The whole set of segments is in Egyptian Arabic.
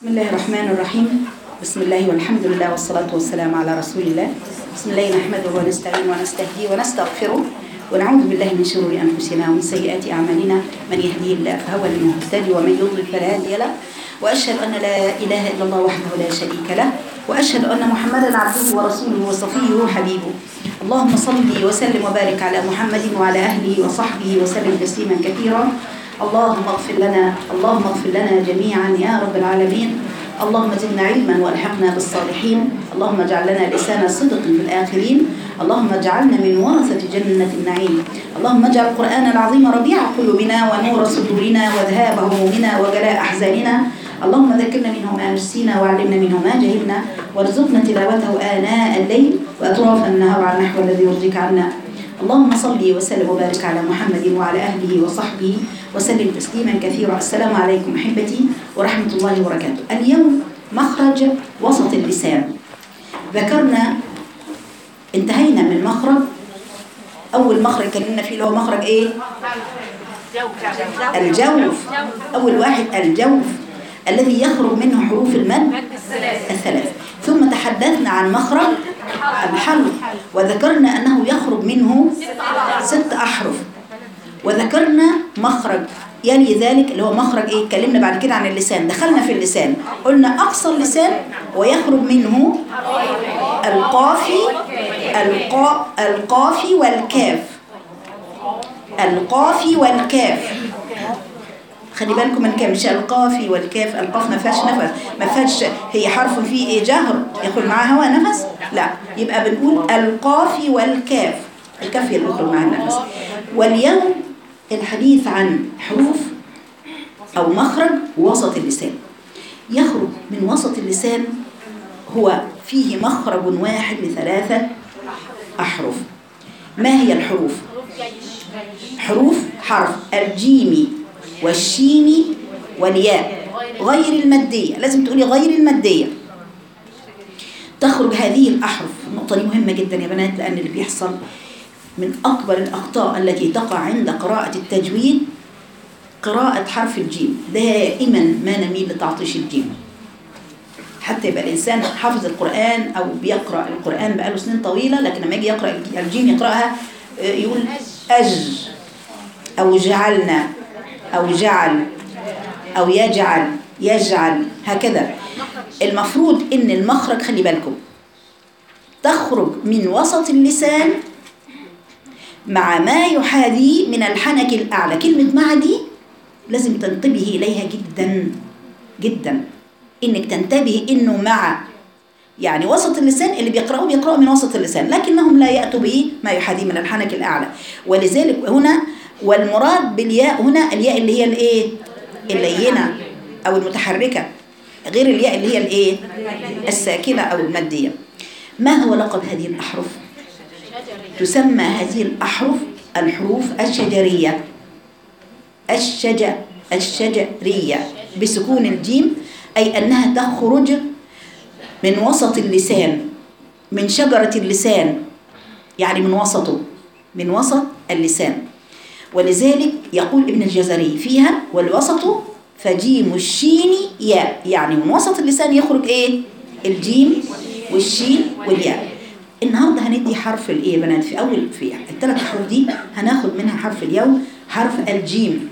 بسم الله الرحمن الرحيم بسم الله والحمد لله والصلاة والسلام على رسول الله بسم الله نحمده ونستعين ونستهديه ونستغفره ونعوذ بالله من شرور أنفسنا ومن سيئات أعمالنا من يهديه الله فهو المهتدي ومن يضلل فلا هادي له وأشهد أن لا إله إلا الله وحده لا شريك له وأشهد أن محمدا عبده ورسوله وصفيه وحبيبه اللهم صل وسلم وبارك على محمد وعلى أهله وصحبه وسلم تسليما كثيرا اللهم اغفر لنا اللهم اغفر لنا جميعا يا رب العالمين اللهم زدنا علما والحقنا بالصالحين اللهم اجعل لنا لسان صدق في الآخرين اللهم اجعلنا من ورثة جنة النعيم اللهم اجعل القرآن العظيم ربيع قلوبنا ونور صدورنا وذهاب همومنا وجلاء أحزاننا اللهم ذكرنا منه ما نسينا وعلمنا منه ما جهلنا وارزقنا تلاوته آناء الليل وأطراف النهار على النحو الذي يرضيك عنا اللهم صل وسلم وبارك على محمد وعلى أهله وصحبه وسلم تسليما كثيرا السلام عليكم أحبتي ورحمة الله وبركاته اليوم مخرج وسط اللسان ذكرنا انتهينا من مخرج أول مخرج كلمنا فيه اللي هو مخرج إيه؟ الجوف أول واحد الجوف الذي يخرج منه حروف المد الثلاث ثم تحدثنا عن مخرج الحلق وذكرنا أنه يخرج منه ست أحرف وذكرنا مخرج يلي ذلك اللي هو مخرج ايه اتكلمنا بعد كده عن اللسان دخلنا في اللسان قلنا اقصى اللسان ويخرج منه القافي القا القافي والكاف القافي والكاف خلي بالكم من كام مش القافي والكاف القاف ما فيهاش نفس ما فيهاش هي حرف فيه ايه جهر يخرج معاه هواء نفس لا يبقى بنقول القافي والكاف الكاف هي اللي يخرج معاه النفس واليوم الحديث عن حروف أو مخرج وسط اللسان يخرج من وسط اللسان هو فيه مخرج واحد لثلاثة أحرف ما هي الحروف؟ حروف حرف الجيم والشين والياء غير المادية لازم تقولي غير المادية تخرج هذه الأحرف النقطة دي مهمة جدا يا بنات لأن اللي بيحصل من أكبر الأخطاء التي تقع عند قراءة التجويد قراءة حرف الجيم دائما ما نميل لتعطيش الجيم حتى يبقى الإنسان حافظ القرآن أو بيقرأ القرآن بقاله سنين طويلة لكن لما يجي يقرأ الجيم يقرأها يقول أج أو جعلنا أو جعل أو يجعل يجعل هكذا المفروض إن المخرج خلي بالكم تخرج من وسط اللسان مع ما يحاذيه من الحنك الأعلى كلمة مع دي لازم تنتبهي إليها جدا جدا إنك تنتبهي إنه مع يعني وسط اللسان اللي بيقرأوا بيقرأوا من وسط اللسان لكنهم لا يأتوا به ما يحاذيه من الحنك الأعلى ولذلك هنا والمراد بالياء هنا الياء اللي هي الايه اللينة أو المتحركة غير الياء اللي هي الايه الساكنة أو المادية ما هو لقب هذه الأحرف تسمى هذه الأحرف الحروف الشجرية الشجر الشجرية بسكون الجيم أي أنها تخرج من وسط اللسان من شجرة اللسان يعني من وسطه من وسط اللسان ولذلك يقول ابن الجزري فيها والوسط فجيم الشين ياء يعني من وسط اللسان يخرج ايه الجيم والشين والياء النهارده هندي حرف الايه يا بنات في اول في الثلاث حروف دي هناخد منها حرف اليوم حرف الجيم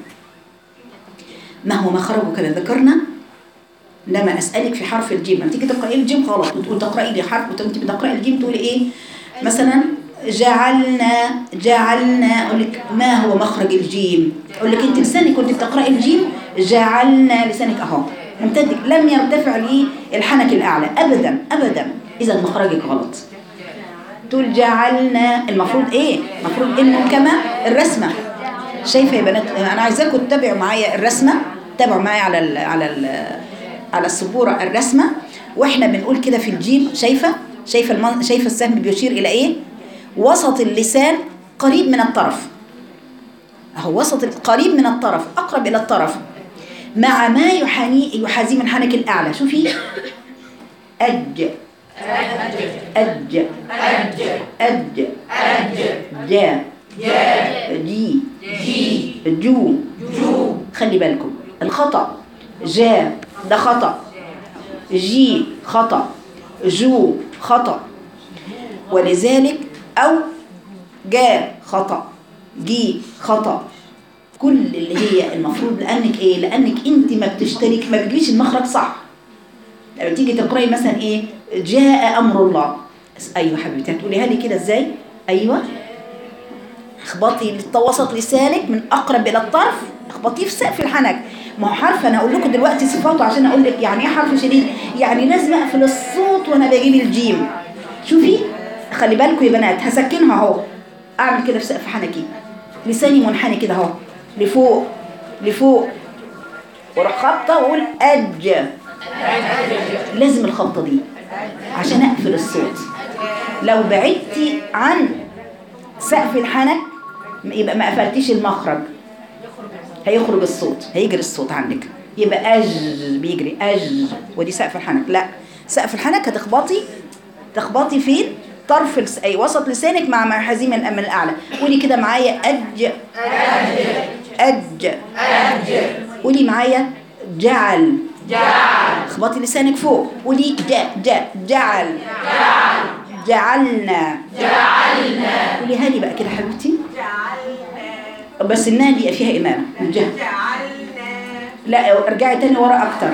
ما هو مخرجه كما ذكرنا لما اسالك في حرف الجيم لما تيجي تقراي الجيم غلط وتقول تقراي لي حرف وانت بتقراي الجيم تقولي ايه مثلا جعلنا جعلنا اقول لك ما هو مخرج الجيم اقول لك انت لسانك كنت بتقراي الجيم جعلنا لسانك اهو ممتد لم يرتفع لي الحنك الاعلى ابدا ابدا اذا مخرجك غلط تقول جعلنا المفروض ايه المفروض انه كما الرسمه شايفه يا بنات انا عايزاكم تتابعوا معايا الرسمه تابعوا معايا على ال على ال على السبوره الرسمه واحنا بنقول كده في الجيم شايفه شايفه المن... شايفه السهم بيشير الى ايه وسط اللسان قريب من الطرف اهو وسط قريب من الطرف اقرب الى الطرف مع ما يحاني يحاذي من حنك الاعلى شوفي اج أج أج أج أج جا جي جي جو جو خلي بالكم الخطأ جا ده خطأ جي خطأ جو خطأ ولذلك أو جاء خطأ جي خطأ كل اللي هي المفروض لأنك إيه لأنك أنت ما بتشترك ما بتجيش المخرج صح لما تيجي تقرأي مثلا إيه جاء أمر الله أيوة حبيبتي هتقوليها لي كده إزاي أيوة اخبطي وسط لسانك من أقرب إلى الطرف اخبطيه في سقف الحنك ما هو حرف أنا أقول لكم دلوقتي صفاته عشان أقول لك يعني إيه حرف شديد يعني لازم أقفل الصوت وأنا بجيب الجيم شوفي خلي بالكم يا بنات هسكنها اهو اعمل كده في سقف حنكي لساني منحني كده اهو لفوق لفوق واروح خبطه واقول اج لازم الخبطه دي عشان اقفل الصوت لو بعدتي عن سقف الحنك يبقى ما قفلتيش المخرج هيخرج الصوت هيجري الصوت عندك يبقى اج بيجري اج ودي سقف الحنك لا سقف الحنك هتخبطي تخبطي فين طرف لس... اي وسط لسانك مع مع حزيم الامن الاعلى قولي كده معايا اج اج اج قولي معايا جعل جعل اخبطي لسانك فوق قولي جا جا جعل جعل جعلنا جعلنا قولي هادي بقى كده حبيبتي جعلنا بس النها دي فيها امامه جعلنا لا ارجعي تاني ورا اكتر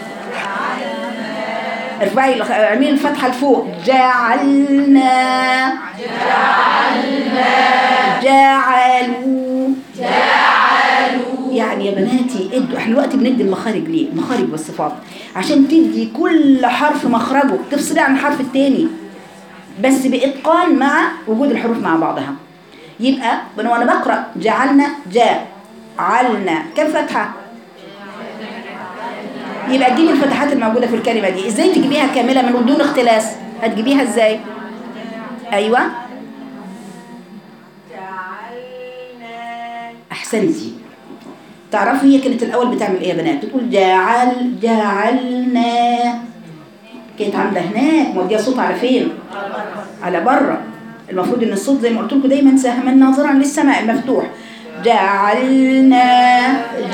ارفعي اعملي الفتحه لفوق جعلنا جعلنا جعلوا جعلوا يعني يا بناتي ادوا احنا دلوقتي بندي المخارج ليه المخارج والصفات عشان تدي كل حرف مخرجه تفصلي عن الحرف الثاني بس باتقان مع وجود الحروف مع بعضها يبقى وانا بقرا جعلنا جعلنا كم فتحه يبقى تجيبي الفتحات الموجودة في الكلمة دي ازاي تجيبيها كاملة من دون اختلاس هتجيبيها ازاي ايوه احسنتي تعرفوا هي كانت الاول بتعمل ايه يا بنات تقول جعل جعلنا كانت عامله هناك موديه الصوت على فين على بره المفروض ان الصوت زي ما قلت لكم دايما سهما ناظرا للسماء المفتوح جعلنا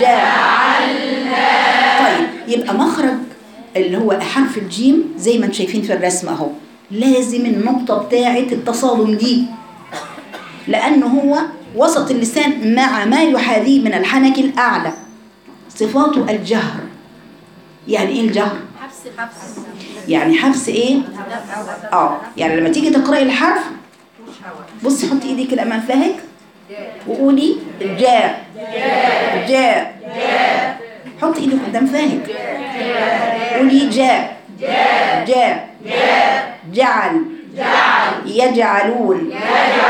جعلنا طيب يبقى مخرج اللي هو حرف الجيم زي ما انتم شايفين في الرسم اهو لازم النقطة بتاعة التصادم دي لأنه هو وسط اللسان مع ما يحاذيه من الحنك الأعلى صفاته الجهر يعني ايه الجهر؟ حبس حبس يعني حبس ايه؟ اه يعني لما تيجي تقرأي الحرف بصي حطي ايديك الأمام فهك وقولي جاء جاء حطي ايدك قدام فاهك قولي جاء جاء جعل يجعلون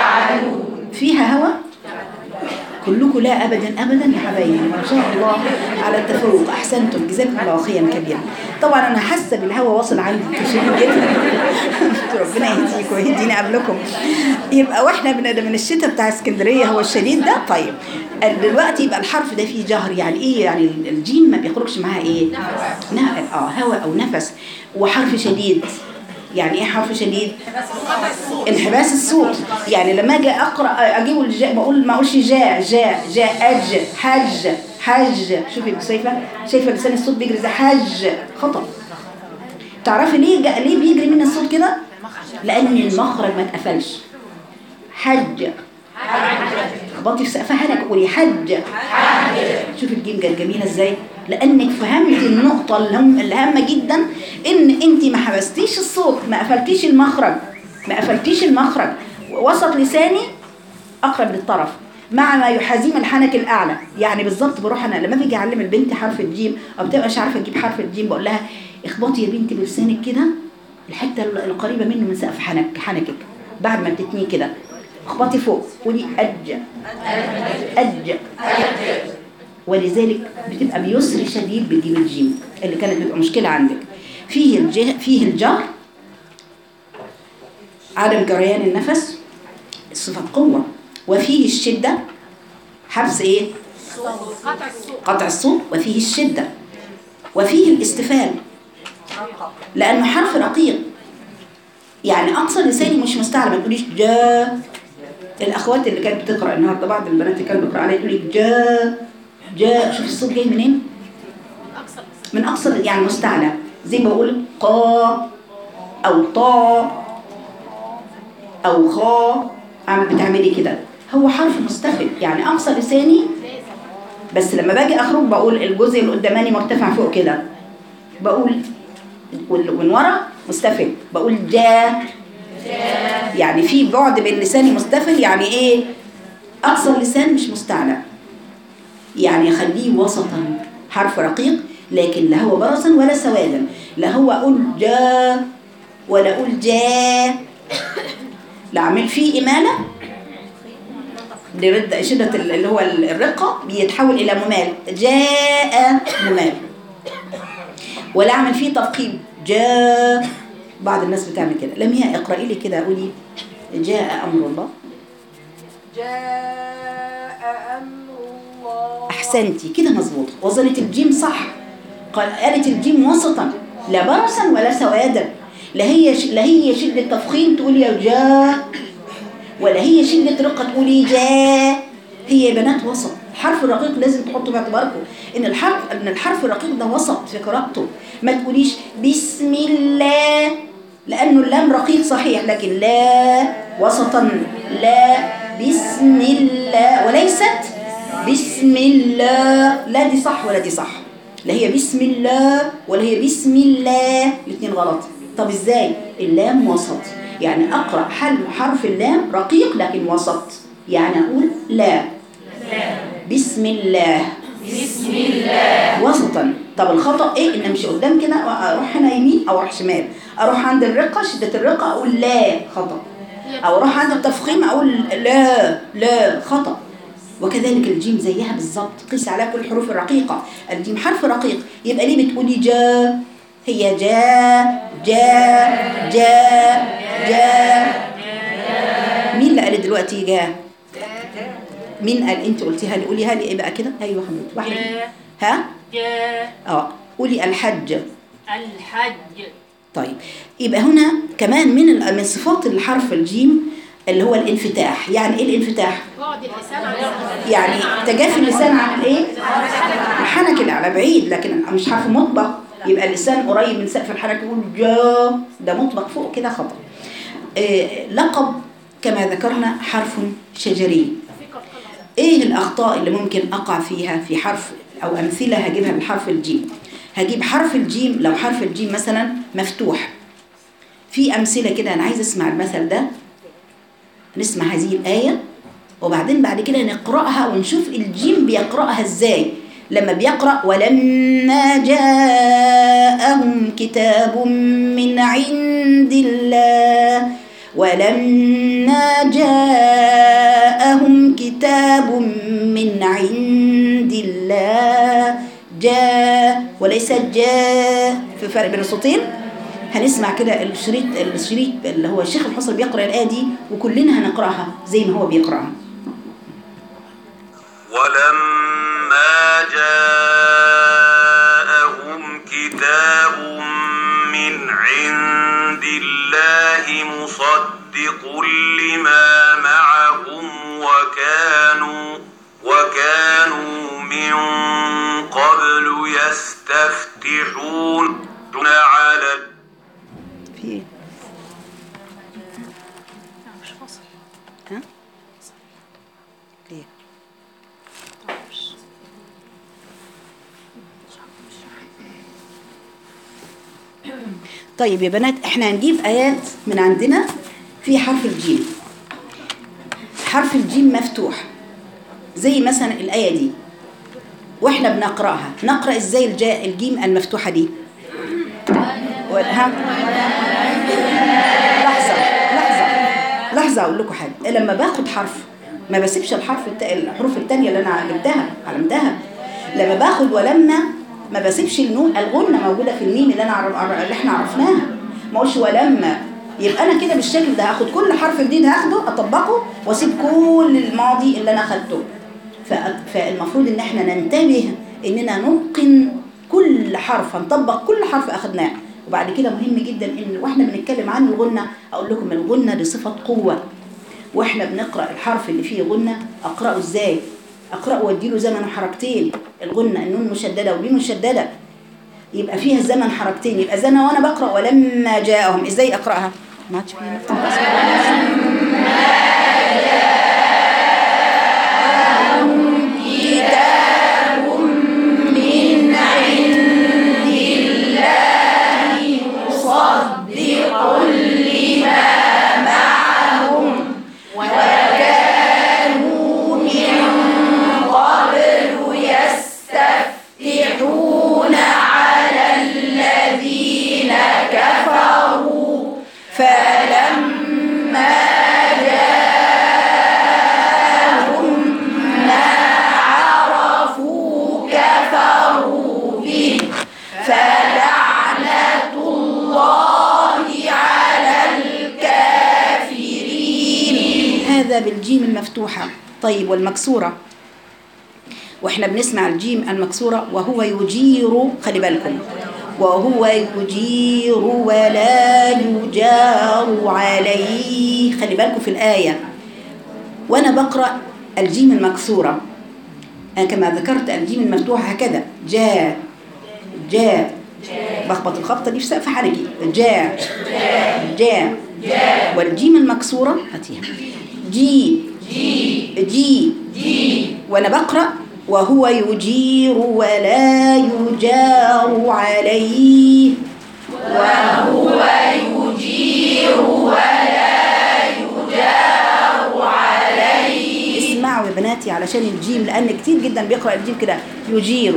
فيها هوا كلكم لا ابدا ابدا يا حبايبي ما شاء الله على التفوق احسنتم جزاكم الله خيرا كبيرا طبعا انا حاسه بالهوا واصل عندي كتير جدا ربنا يهديكم ويهدينا قبلكم يبقى واحنا بن- من الشتاء بتاع اسكندريه هو الشديد ده طيب دلوقتي يبقى الحرف ده فيه جهر يعني ايه يعني الجيم ما بيخرجش معاها ايه نفس اه هواء او نفس وحرف شديد يعني ايه حرف شديد انحباس الصوت يعني لما اجي اقرا اجيب الجاء بقول ما اقولش جاء جاء جاء اج حج حج شوفي شايفه شايفه لسان الصوت بيجري زي حج خطا تعرفي ليه جا ليه بيجري من الصوت كده لان المخرج ما اتقفلش حج خبطي في سقفها هنا قولي حج شوفي الجيم كانت جميله ازاي لانك فهمتي النقطه الهم- الهامه جدا ان انت ما حبستيش الصوت ما قفلتيش المخرج ما قفلتيش المخرج وسط لساني اقرب للطرف مع ما يحازيم الحنك الاعلى يعني بالظبط بروح انا لما باجي اعلم البنت حرف الجيم او بتبقاش عارفه تجيب حرف الجيم بقول لها اخبطي يا بنتي بلسانك كده الحته القريبه منه من سقف حنك حنكك بعد ما بتتنيه كده اخبطي فوق قولي اج اج ولذلك بتبقى بيسر شديد بتجيب الجيم اللي كانت بتبقى مشكله عندك فيه الجه فيه الجهر عدم جريان النفس صفة قوة وفيه الشدة حبس ايه قطع الصوت قطع الصوت وفيه الشدة وفيه الاستفال لأنه حرف رقيق يعني أقصى لساني مش مستعلى ما تقوليش جا الأخوات اللي كانت بتقرأ النهاردة بعض البنات اللي كانوا بيقرأوا عليها تقول لك جا جا شوف الصوت جاي منين اكثر من أقصى يعني مستعلى زي ما بقول قا او طا او خا عم بتعملي كده هو حرف مستفل يعني اقصى لساني بس لما باجي اخرج بقول الجزء اللي قداماني مرتفع فوق كده بقول وال- من ورا مستفل بقول جا يعني في بعد بين لساني مستفل يعني ايه اقصى اللسان مش مستعلى يعني خليه وسطا حرف رقيق لكن لا هو برصا ولا سوادا لا هو اقول جا ولا اقول جا لا اعمل فيه اماله لرد شدة ال- اللي هو ال- الرقة بيتحول إلى ممال جاء ممال ولا أعمل فيه تفخيم جاء بعض الناس بتعمل كده لم هي اقرأي لي كده قولي جاء أمر الله جاء أمر الله أحسنتي كده مظبوط وصلت الجيم صح قال قالت الجيم وسطا لا برصا ولا سوادا لا هي ش... لا هي شدة تفخيم تقولي يا جاء ولا هي شدة رقة تقولي جاء هي يا بنات وسط الحرف الرقيق لازم تحطوا في اعتباركم ان الحرف ان الحرف الرقيق ده وسط في قراءته ما تقوليش بسم الله لانه اللام رقيق صحيح لكن لا وسطا لا بسم الله وليست بسم الله لا دي صح ولا دي صح لا هي بسم الله ولا هي بسم الله الاثنين غلط طب ازاي اللام وسط يعني اقرا حل حرف اللام رقيق لكن وسط يعني اقول لا بسم الله بسم الله وسطا طب الخطا ايه ان امشي قدام كده اروح هنا يمين او اروح شمال اروح عند الرقه شده الرقه اقول لا خطا او اروح عند التفخيم اقول لا لا خطا وكذلك الجيم زيها بالظبط قيس على كل الحروف الرقيقه الجيم حرف رقيق يبقى ليه بتقولي جا هي جا جا جا جا مين اللي قال دلوقتي جا مين قال انت قلتيها لي قوليها لي ايه بقى كده ايوه حبيبتي واحده كده. ها جاء اه قولي الحج الحج طيب يبقى هنا كمان من ال- من صفات الحرف الجيم اللي هو الانفتاح يعني ايه الانفتاح بعد اللسان عن يعني تجافي اللسان عن الايه الحنك اللي على بعيد لكن مش حرف مطبق يبقى اللسان قريب من سقف الحنك يقول جا ده مطبق فوق كده خطأ آه، لقب كما ذكرنا حرف شجري ايه الاخطاء اللي ممكن اقع فيها في حرف او امثله هجيبها لحرف الجيم هجيب حرف الجيم لو حرف الجيم مثلا مفتوح في امثله كده انا عايز اسمع المثل ده نسمع هذه الايه وبعدين بعد كده نقراها ونشوف الجيم بيقراها ازاي لما بيقرا ولما جاءهم كتاب من عند الله ولما جاءهم كتاب من عند الله جاء وليس جاء في فرق بين الصوتين هنسمع كده الشريط الشريط اللي هو الشيخ الحصري بيقرا الايه دي وكلنا هنقراها زي ما هو بيقراها ولما جاءهم كتاب من عند الله مصدق لما معهم وكانوا وكانوا من قبل يستفتحون على في ايه ها ليه طيب يا بنات احنا هنجيب ايات من عندنا في حرف الجيم حرف الجيم مفتوح زي مثلا الايه دي واحنا بنقراها نقرا ازاي الجاء الجيم المفتوحه دي و- ها لحظه لحظه لحظه اقول لكم حاجه لما باخد حرف ما بسيبش الحرف الت... الحروف التانية اللي انا جبتها علمتها لما باخد ولما ما بسيبش النون الغنة موجودة في الميم اللي انا عرف... عر- اللي احنا عرفناها ما اقولش ولما يبقى انا كده بالشكل ده هاخد كل حرف جديد هاخده اطبقه واسيب كل الماضي اللي انا اخدته ف... فالمفروض ان احنا ننتبه اننا نتقن كل حرف هنطبق كل حرف اخدناه وبعد كده مهم جدا ان واحنا بنتكلم عن الغنة اقول لكم الغنة دي صفة قوة واحنا بنقرا الحرف اللي فيه غنه اقراه ازاي اقراه واديله زمن حركتين الغنه النون مشدده ودي مشدده يبقى فيها الزمن حركتين يبقى زنا وانا بقرا ولما جاءهم ازاي اقراها ما عادش فيه نفس هذا بالجيم المفتوحة طيب والمكسورة واحنا بنسمع الجيم المكسورة وهو يجير خلي بالكم وهو يجير ولا يجار عليه خلي بالكم في الآية وأنا بقرأ الجيم المكسورة أنا كما ذكرت الجيم المفتوحة هكذا جاء جاء بخبط الخبطة دي في سقف حنكي جاء جاء والجيم المكسورة هاتيها جي جي جي وانا بقرا وهو يجير ولا يجار عليه وهو يجير ولا يجار عليه اسمعوا يا بناتي علشان الجيم لان كتير جدا بيقرا الجيم كده يجير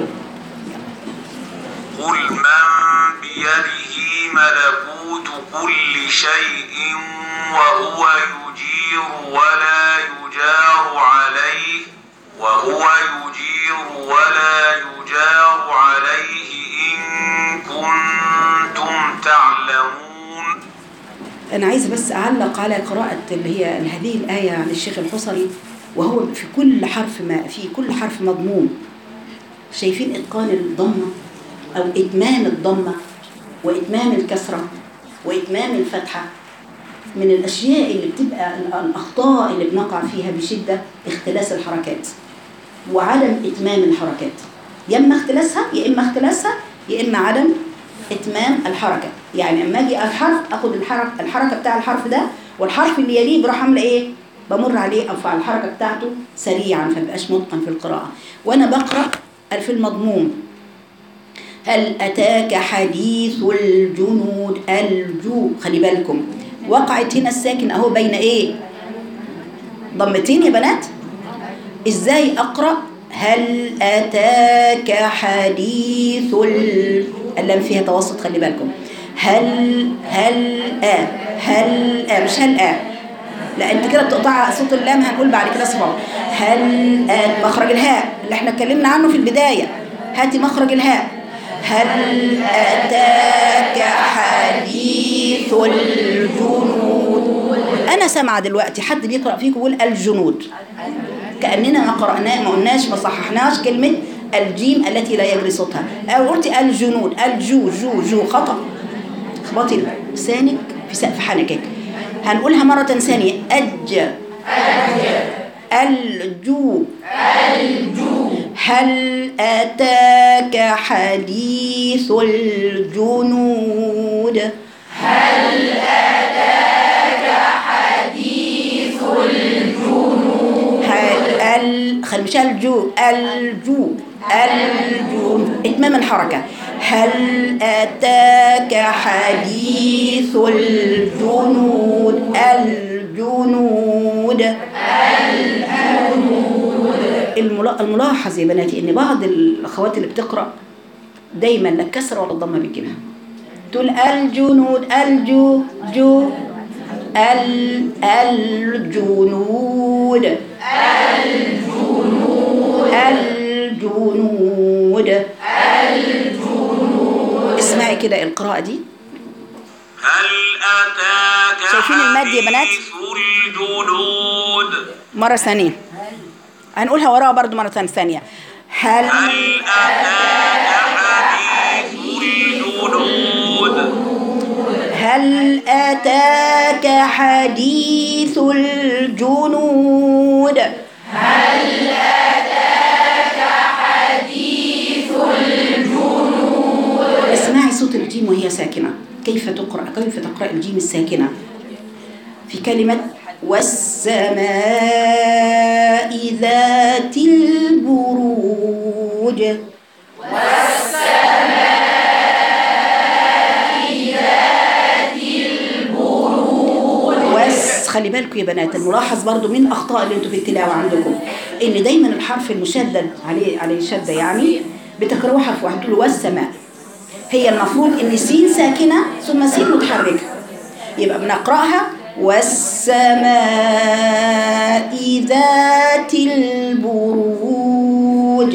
قل من بيده ملكوت كل شيء وهو يجير ولا يجار عليه وهو يجير ولا يجار عليه إن كنتم تعلمون أنا عايزة بس أعلق على قراءة اللي هي هذه الآية عن الشيخ الحصري وهو في كل حرف ما في كل حرف مضموم شايفين إتقان الضمة أو إتمام الضمة وإتمام الكسرة وإتمام الفتحة من الأشياء اللي بتبقى الأخطاء اللي بنقع فيها بشدة اختلاس الحركات وعدم إتمام الحركات يا إما اختلاسها يا إما اختلاسها يا إما عدم إتمام الحركة يعني لما أجي الحرف أخد الحركة الحركة بتاع الحرف ده والحرف اللي يليه بروح عاملة إيه؟ بمر عليه أو على الحركة بتاعته سريعا فمبقاش متقن في القراءة وأنا بقرأ في المضموم هل أتاك حديث الجنود الجو خلي بالكم وقعت هنا الساكن أهو بين إيه ضمتين يا بنات إزاي أقرأ هل أتاك حديث ال... اللام فيها توسط خلي بالكم هل هل آ هل آ مش هل آ لا انت كده بتقطع صوت اللام هنقول بعد كده اسمعوا هل آ مخرج الهاء اللي احنا اتكلمنا عنه في البداية هاتي مخرج الهاء هل أتاك حديث الجنود أنا سامعة دلوقتي حد بيقرأ فيكم يقول الجنود كأننا ما قرأنا ما قلناش ما صححناش كلمة الجيم التي لا يجري صوتها أو قلت الجنود الجو جو جو خطأ اخبطي لسانك في سقف حنكك هنقولها مرة ثانية أج الجو الجو هل أتاك حديث الجنود هل أتاك حديث الجنود هل ال خل مش الجو الجو الجو اتمام الحركة هل أتاك حديث الجنود الجنود الملا- الملاحظ يا بناتي ان بعض الاخوات اللي بتقرا دايما لا الكسره ولا الضمه بتجيبها تقول الجنود الجو جو ال الجنود الجنود الجنود الجنود اسمعي كده القراءه دي هل أتاك شايفين المد يا بنات؟ حديث الجنود مره ثانيه هنقولها وراها برضو مره ثانيه هل هل أتاك حديث الجنود هل أتاك حديث الجنود هل أتاك حديث الجنود الجيم وهي ساكنة كيف تقرأ كيف تقرأ الجيم الساكنة في كلمة والسماء ذات البروج وس خلي بالكم يا بنات الملاحظ برضو من الاخطاء اللي انتوا في التلاوه عندكم ان دايما الحرف المشدد عليه عليه شده يعني بتكرهوا حرف واحد تقولوا والسماء هي المفروض ان سين ساكنه ثم سين متحركه يبقى بنقراها والسماء ذات البروج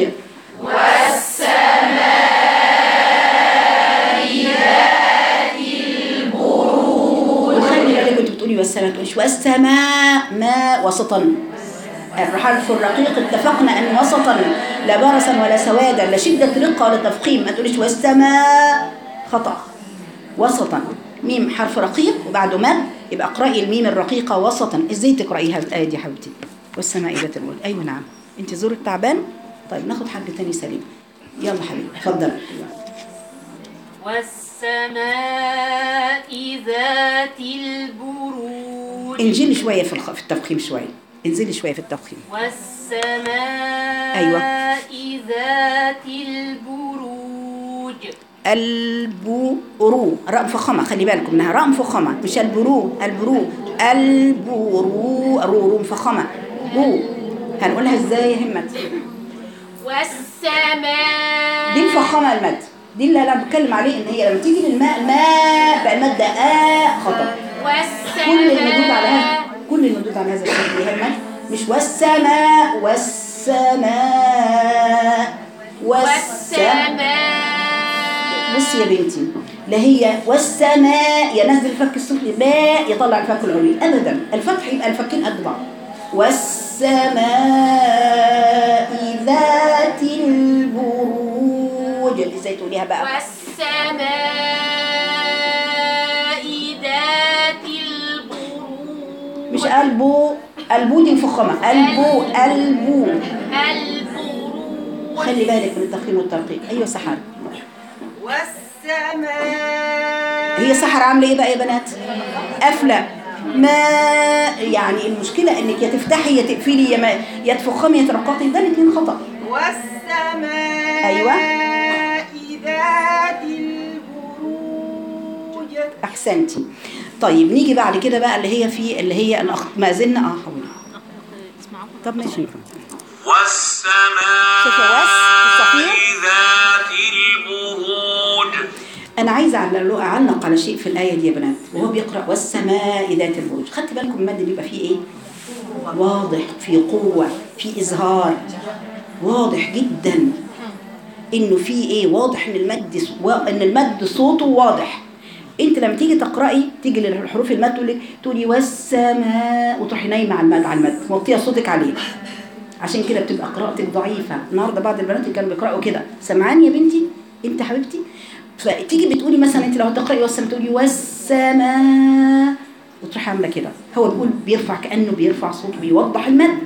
وخلي بالك كنت بتقولي والسماء تقوليش والسماء ما وسطا الحرف الرقيق اتفقنا ان وسطا لا برصا ولا سوادا لا شده رقه ولا تفخيم ما تقوليش والسماء خطا وسطا ميم حرف رقيق وبعده مد يبقى اقراي الميم الرقيقه وسطا ازاي تقرايها الايه دي يا حبيبتي والسماء ذات الولد ايوه نعم انت زورك تعبان طيب ناخد حاجه تاني سليم يلا حبيبي اتفضل والسماء ذات البروج انزلي شويه في الخ... في التفخيم شويه انزلي شويه في التفخيم والسماء أيوة. ذات البروج البرو راء مفخمه خلي بالكم انها راء مفخمه مش البرو البرو البرو رو رو مفخمه رو هنقولها ازاي يا همت والسماء دي مفخمه المد دي اللي انا بتكلم عليه ان هي لما تيجي للماء الماء بقى المد آ خطا كل المدود على هذا والسماء كل المدود على هذا الشكل يا همت مش والسماء والسماء والسماء والسماء بصي يا بنتي لا هي والسماء ينزل الفك السفلي باء يطلع الفك العلوي ابدا الفتح يبقى الفكين قد بعض والسماء ذات البروج ازاي تقوليها بقى والسماء ذات البروج مش قلبو قلبو دي مفخمه قلبو قلبو البروج خلي بالك من التفخيم والترقيق ايوه سحر والسماء هي سحر عامله ايه بقى يا بنات قافله ما يعني المشكله انك يا تفتحي يا تقفلي يا ما يا تفخمي يا ترققي ده الاثنين خطا والسماء أيوة. ذات البروج احسنتي طيب نيجي بعد كده بقى اللي هي في اللي هي الأخ... ما زلنا اه حولي طب ماشي والسماء شوفوا وس الصفير. ذات البروج انا عايزه اعلق اعلق على شيء في الايه دي يا بنات وهو بيقرا والسماء ذات البروج خدت بالكم المد بيبقى فيه ايه واضح في قوه في اظهار واضح جدا انه في ايه واضح ان المد س- و... ان المد صوته واضح انت لما تيجي تقراي تيجي للحروف المد تقولي تقولي والسماء وتروحي نايمه على المد على المد موطيه صوتك عليه عشان كده بتبقى قراءتك ضعيفه النهارده بعض البنات اللي كانوا بيقراوا كده سمعاني يا بنتي انت حبيبتي فتيجي بتقولي مثلا انت لو هتقراي والسماء تقولي والسماء وتروحي عامله كده هو بيقول بيرفع كانه بيرفع صوته بيوضح المد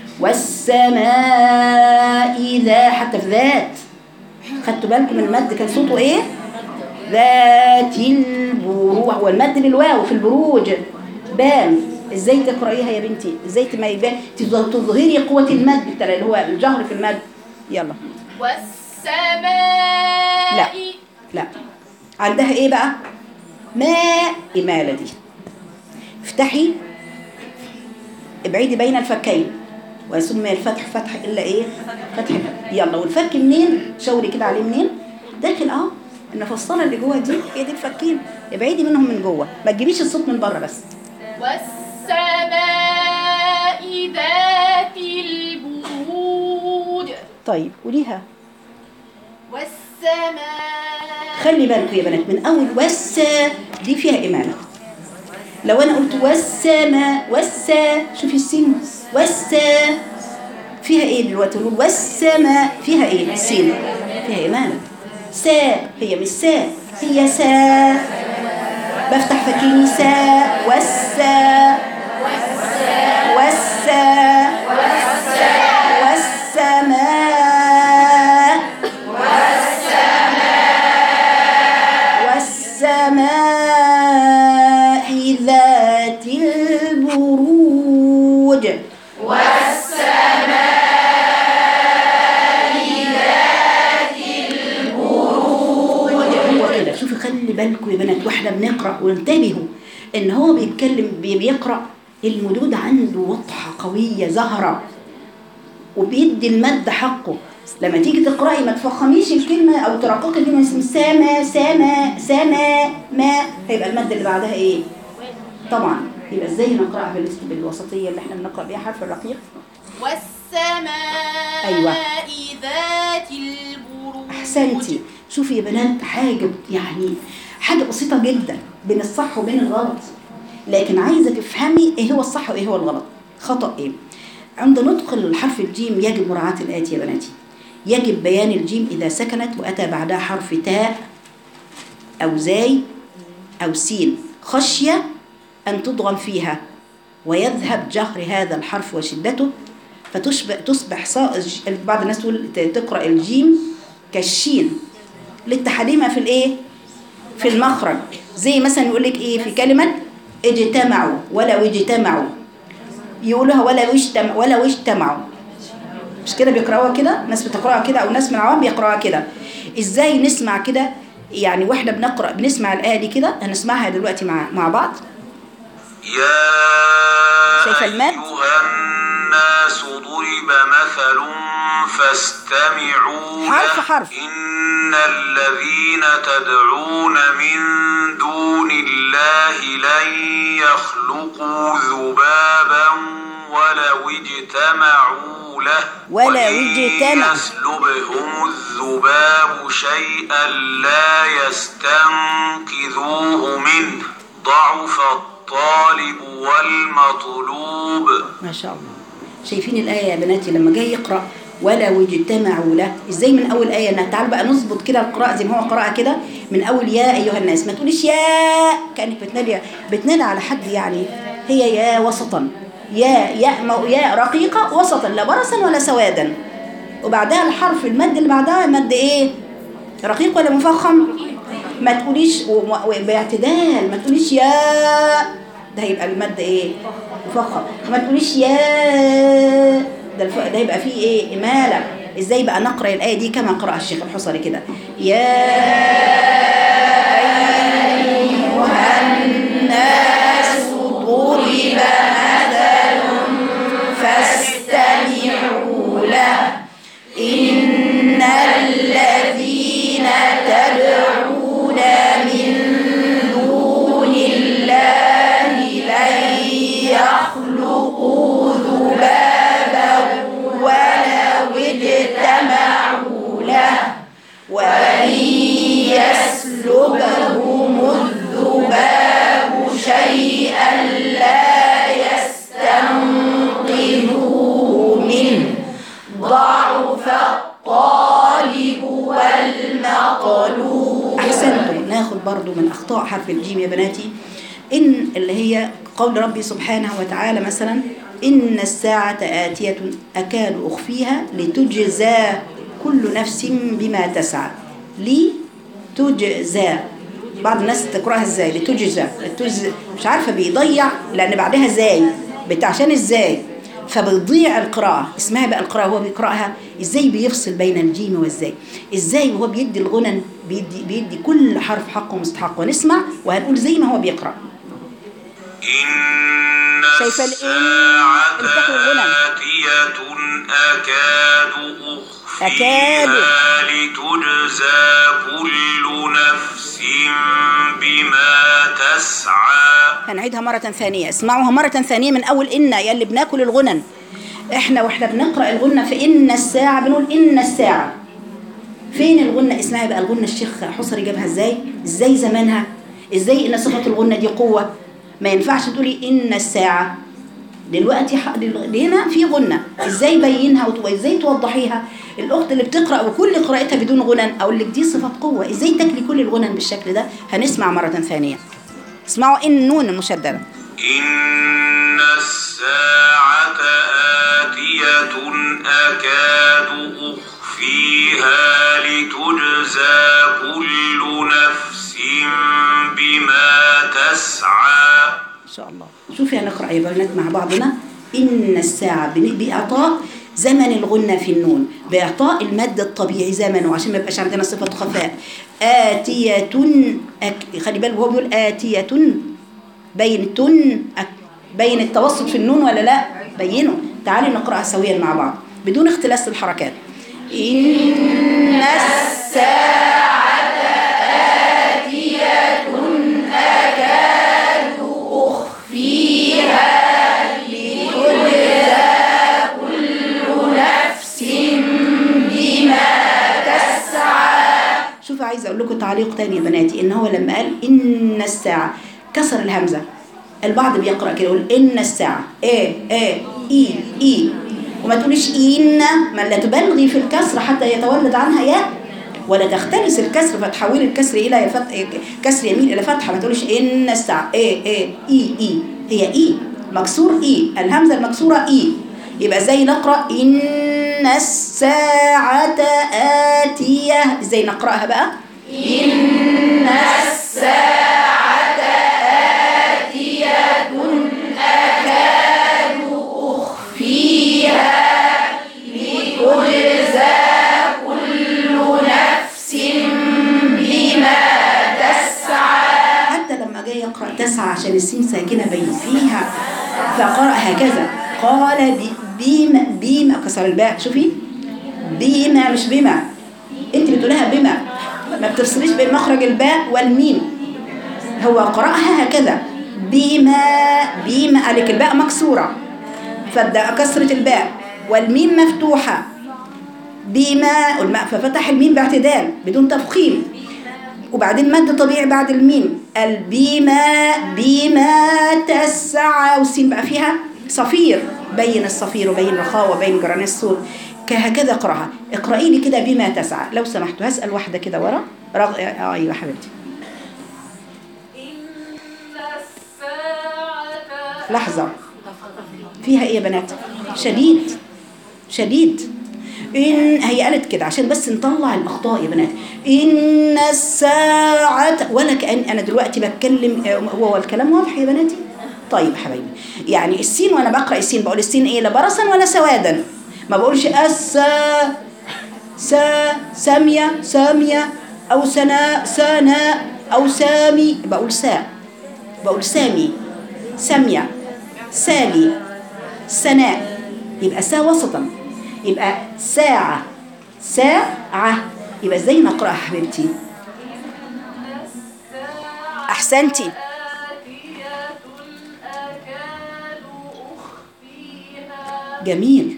والسماء ذا حتى في ذات خدتوا بالكم من المد كان صوته ايه ذات البروج هو المد بالواو في البروج بان ازاي تقرايها يا بنتي ازاي تما يبان تظهري قوه المد بتاع اللي هو الجهر في المد يلا والسماء لا. لا عندها ايه بقى ماء إمالة دي افتحي ابعدي بين الفكين وسمي الفتح فتح الا ايه فتح يلا والفك منين شاوري كده عليه منين داخل اهو المفصله اللي جوه دي هي دي الفكين ابعدي منهم من جوه ما تجيبيش الصوت من بره بس والسماء ذات البروج طيب قوليها والسماء خلي بالكم يا بنات من اول وسا دي فيها اماله لو انا قلت والسماء والسا شوفي السين والسا فيها ايه دلوقتي نقول والسماء فيها ايه السين فيها اماله سا هي مش سا هي سا بفتح فكيني سا والسا والسا والسماء والسماء ذات البروج هو كده شوفي خلي بالكم يا بنات واحنا بنقرا وانتبهوا ان هو بيتكلم بي- بيقرا المدود عنده واضحه قويه ظاهره وبيدي المد حقه لما تيجي تقراي ما تفخميش الكلمه او ترققي الكلمه اسم سما سما سما ما هيبقى المد اللي بعدها ايه طبعا يبقى ازاي نقراها بالاسم بالوسطيه اللي احنا بنقرا بيها حرف الرقيق والسماء أيوة. ذات البروج احسنتي شوفي يا بنات حاجه يعني حاجه بسيطه جدا بين الصح وبين الغلط لكن عايزه تفهمي ايه هو الصح وايه هو الغلط خطا ايه عند نطق الحرف الجيم يجب مراعاه الاتي يا بناتي يجب بيان الجيم اذا سكنت واتى بعدها حرف تاء او زاي او سين خشيه ان تضغم فيها ويذهب جهر هذا الحرف وشدته فتشبه تصبح صا... بعض الناس تقول ت- تقرا الجيم كالشين للتحريمها في الايه في المخرج زي مثلا يقول لك ايه في كلمه اجتمعوا ولو اجتمعوا يقولوها ولو اجتمع ولو اجتمعوا مش كده بيقراوها كده ناس بتقراها كده او ناس من العوام بيقراوها كده ازاي نسمع كده يعني واحنا بنقرا بنسمع الايه دي كده هنسمعها دلوقتي مع مع بعض يا شايفة المد؟ أيها الناس ضرب مثل فاستمعوا حرف له. حرف. إن الذين تدعون من دون الله لن يخلقوا ذبابا ولو اجتمعوا له ولو وإن اجتمعوا. يسلبهم الذباب شيئا لا يستنقذوه منه ضعف الطالب والمطلوب ما شاء الله شايفين الآية يا بناتي لما جاي يقرأ ولو اجتمعوا له ازاي من اول آية إنها تعالوا بقى نظبط كده القراءة زي ما هو قراءة كده من اول يا ايها الناس ما تقوليش يا كانك بتنادي بتنادي على حد يعني هي يا وسطا يا يا مو- يا رقيقة وسطا لا برصا ولا سوادا وبعدها الحرف المد اللي بعدها مد ايه رقيق ولا مفخم ما تقوليش و- و- باعتدال ما تقوليش يا ده هيبقى المد ايه مفخم ما تقوليش يا ده الف... ده يبقى فيه ايه اماله ازاي بقى نقرا الايه دي كما قرأ الشيخ الحصري كده يا ايها الناس ضرب مثل فاستمعوا له إن الذين تدعون من دون الله لن يخلقوا ذبابا ولو اجتمعوا له وإن يسلبهم الذباب شيئا لا يستنقذوه منه ضعف الطالب والمطلوب أحسنتم ناخد برضو من أخطاء حرف الجيم يا بناتي إن اللي هي قول ربي سبحانه وتعالى مثلا إن الساعة آتية أكاد أخفيها لتجزى كل نفس بما تسعى لتجزى بعض الناس تقراها ازاي لتجزى لتجزى مش عارفه بيضيع لان بعدها زاي بتاع عشان ازاي فبيضيع القراءة اسمها بقى القراءة هو بيقرأها ازاي بيفصل بين الجيم والزاي ازاي وهو بيدي الغنن بيدي, بيدي كل حرف حقه ومستحقه ونسمع وهنقول زي ما هو بيقرأ إن شايفة الإن؟ الساعة التقوا الغنم. آتية أكاد أكاد. أخفيها لتجزى كل نفس بما تسعى هنعيدها مرة ثانية اسمعوها مرة ثانية من أول إن يا اللي بناكل الغنن إحنا وإحنا بنقرأ الغنة في إن الساعة بنقول إن الساعة فين الغنة اسمها بقى الغنة الشيخ حصري جابها إزاي إزاي زمانها إزاي إن صفة الغنة دي قوة ما ينفعش تقولي إن الساعة دلوقتي ح- دل- هنا في غنة ازاي بينها وت- وازاي توضحيها الاخت اللي بتقرا وكل قراءتها بدون غنن اقول لك دي صفه قوه ازاي تاكلي كل الغنن بالشكل ده هنسمع مره ثانيه اسمعوا ان النون المشدده إن الساعة آتية أكاد أخفيها لتجزى كل نفس بما تسعى ان شاء الله شوفي هنقرا يا بنات مع بعضنا ان الساعه بن- باعطاء زمن الغنة في النون باعطاء المد الطبيعي زمنه عشان ما يبقاش عندنا صفه خفاء آتية أك... خلي بالك هو بيقول آتية بين تن أك... بين التوسط في النون ولا لا بينه تعالي نقراها سويا مع بعض بدون اختلاس الحركات إن الساعة شوف عايزه اقول لكم تعليق تاني يا بناتي ان هو لما قال ان الساعه كسر الهمزه البعض بيقرا كده يقول ان الساعه ايه ايه اي اي وما تقوليش ان ما لا تبالغي في الكسر حتى يتولد عنها ياء ولا تختلس الكسر فتحولي الكسر الى فتح كسر يمين الى فتحه ما تقوليش ان الساعه ايه ايه اي اي هي اي مكسور اي الهمزه المكسوره اي يبقى زي نقرا ان الساعه اتيه ازاي نقراها بقى ان الساعه اتيه اكاد اخفيها لتجزى كل نفس بما تسعى حتى لما جاي يقرا تسعى عشان السين ساكنه بين فيها فقرأ هكذا قال بي- بما بما كسر الباء شوفي بما مش بما انت بتقولها بما ما بتفصليش بين مخرج الباء والميم هو قرأها هكذا بما بما قالك الباء مكسورة فبدأ كسرة الباء والميم مفتوحة بما والماء ففتح الميم باعتدال بدون تفخيم وبعدين مد طبيعي بعد الميم البيما بما تسعى والسين بقى فيها صفير بين الصفير وبين الرخاء وبين جران الصوت كهكذا اقراها اقرأي لي كده بما تسعى لو سمحتوا هسأل واحدة كده ورا رغ... آه ايوه حبيبتي لحظة فيها ايه يا بنات شديد شديد إن هي قالت كده عشان بس نطلع الأخطاء يا بنات إن الساعة ولا كأن أنا دلوقتي بتكلم آه، هو الكلام واضح يا بناتي طيب حبايبي يعني السين وأنا بقرأ السين بقول السين إيه لا برصا ولا سوادا ما بقولش السا سا سامية سامية أو سنا سنا أو سامي بقول سا بقول سامي سامية سالي سناء يبقى سا وسطا يبقى ساعة ساعة يبقى ازاي نقرأها حبيبتي أحسنتي جميل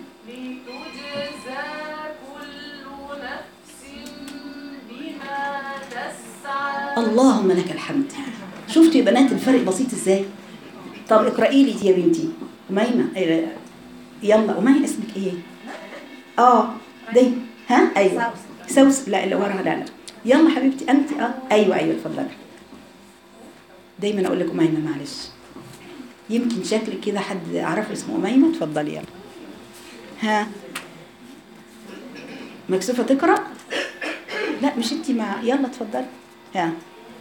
اللهم لك الحمد شفتوا يا بنات الفرق بسيط ازاي طب اقرأي لي دي يا بنتي أميمة إيه، يلا أميمة اسمك ايه اه دي ها ايوه سوس لا اللي وراها لا لا يلا حبيبتي انت اه ايوه ايوه اتفضلي دايما اقول لك اميمه معلش يمكن شكلك كده حد عرف اسمه اميمه اتفضلي يلا ها مكسوفه تقرا لا مش انت مع يلا اتفضلي ها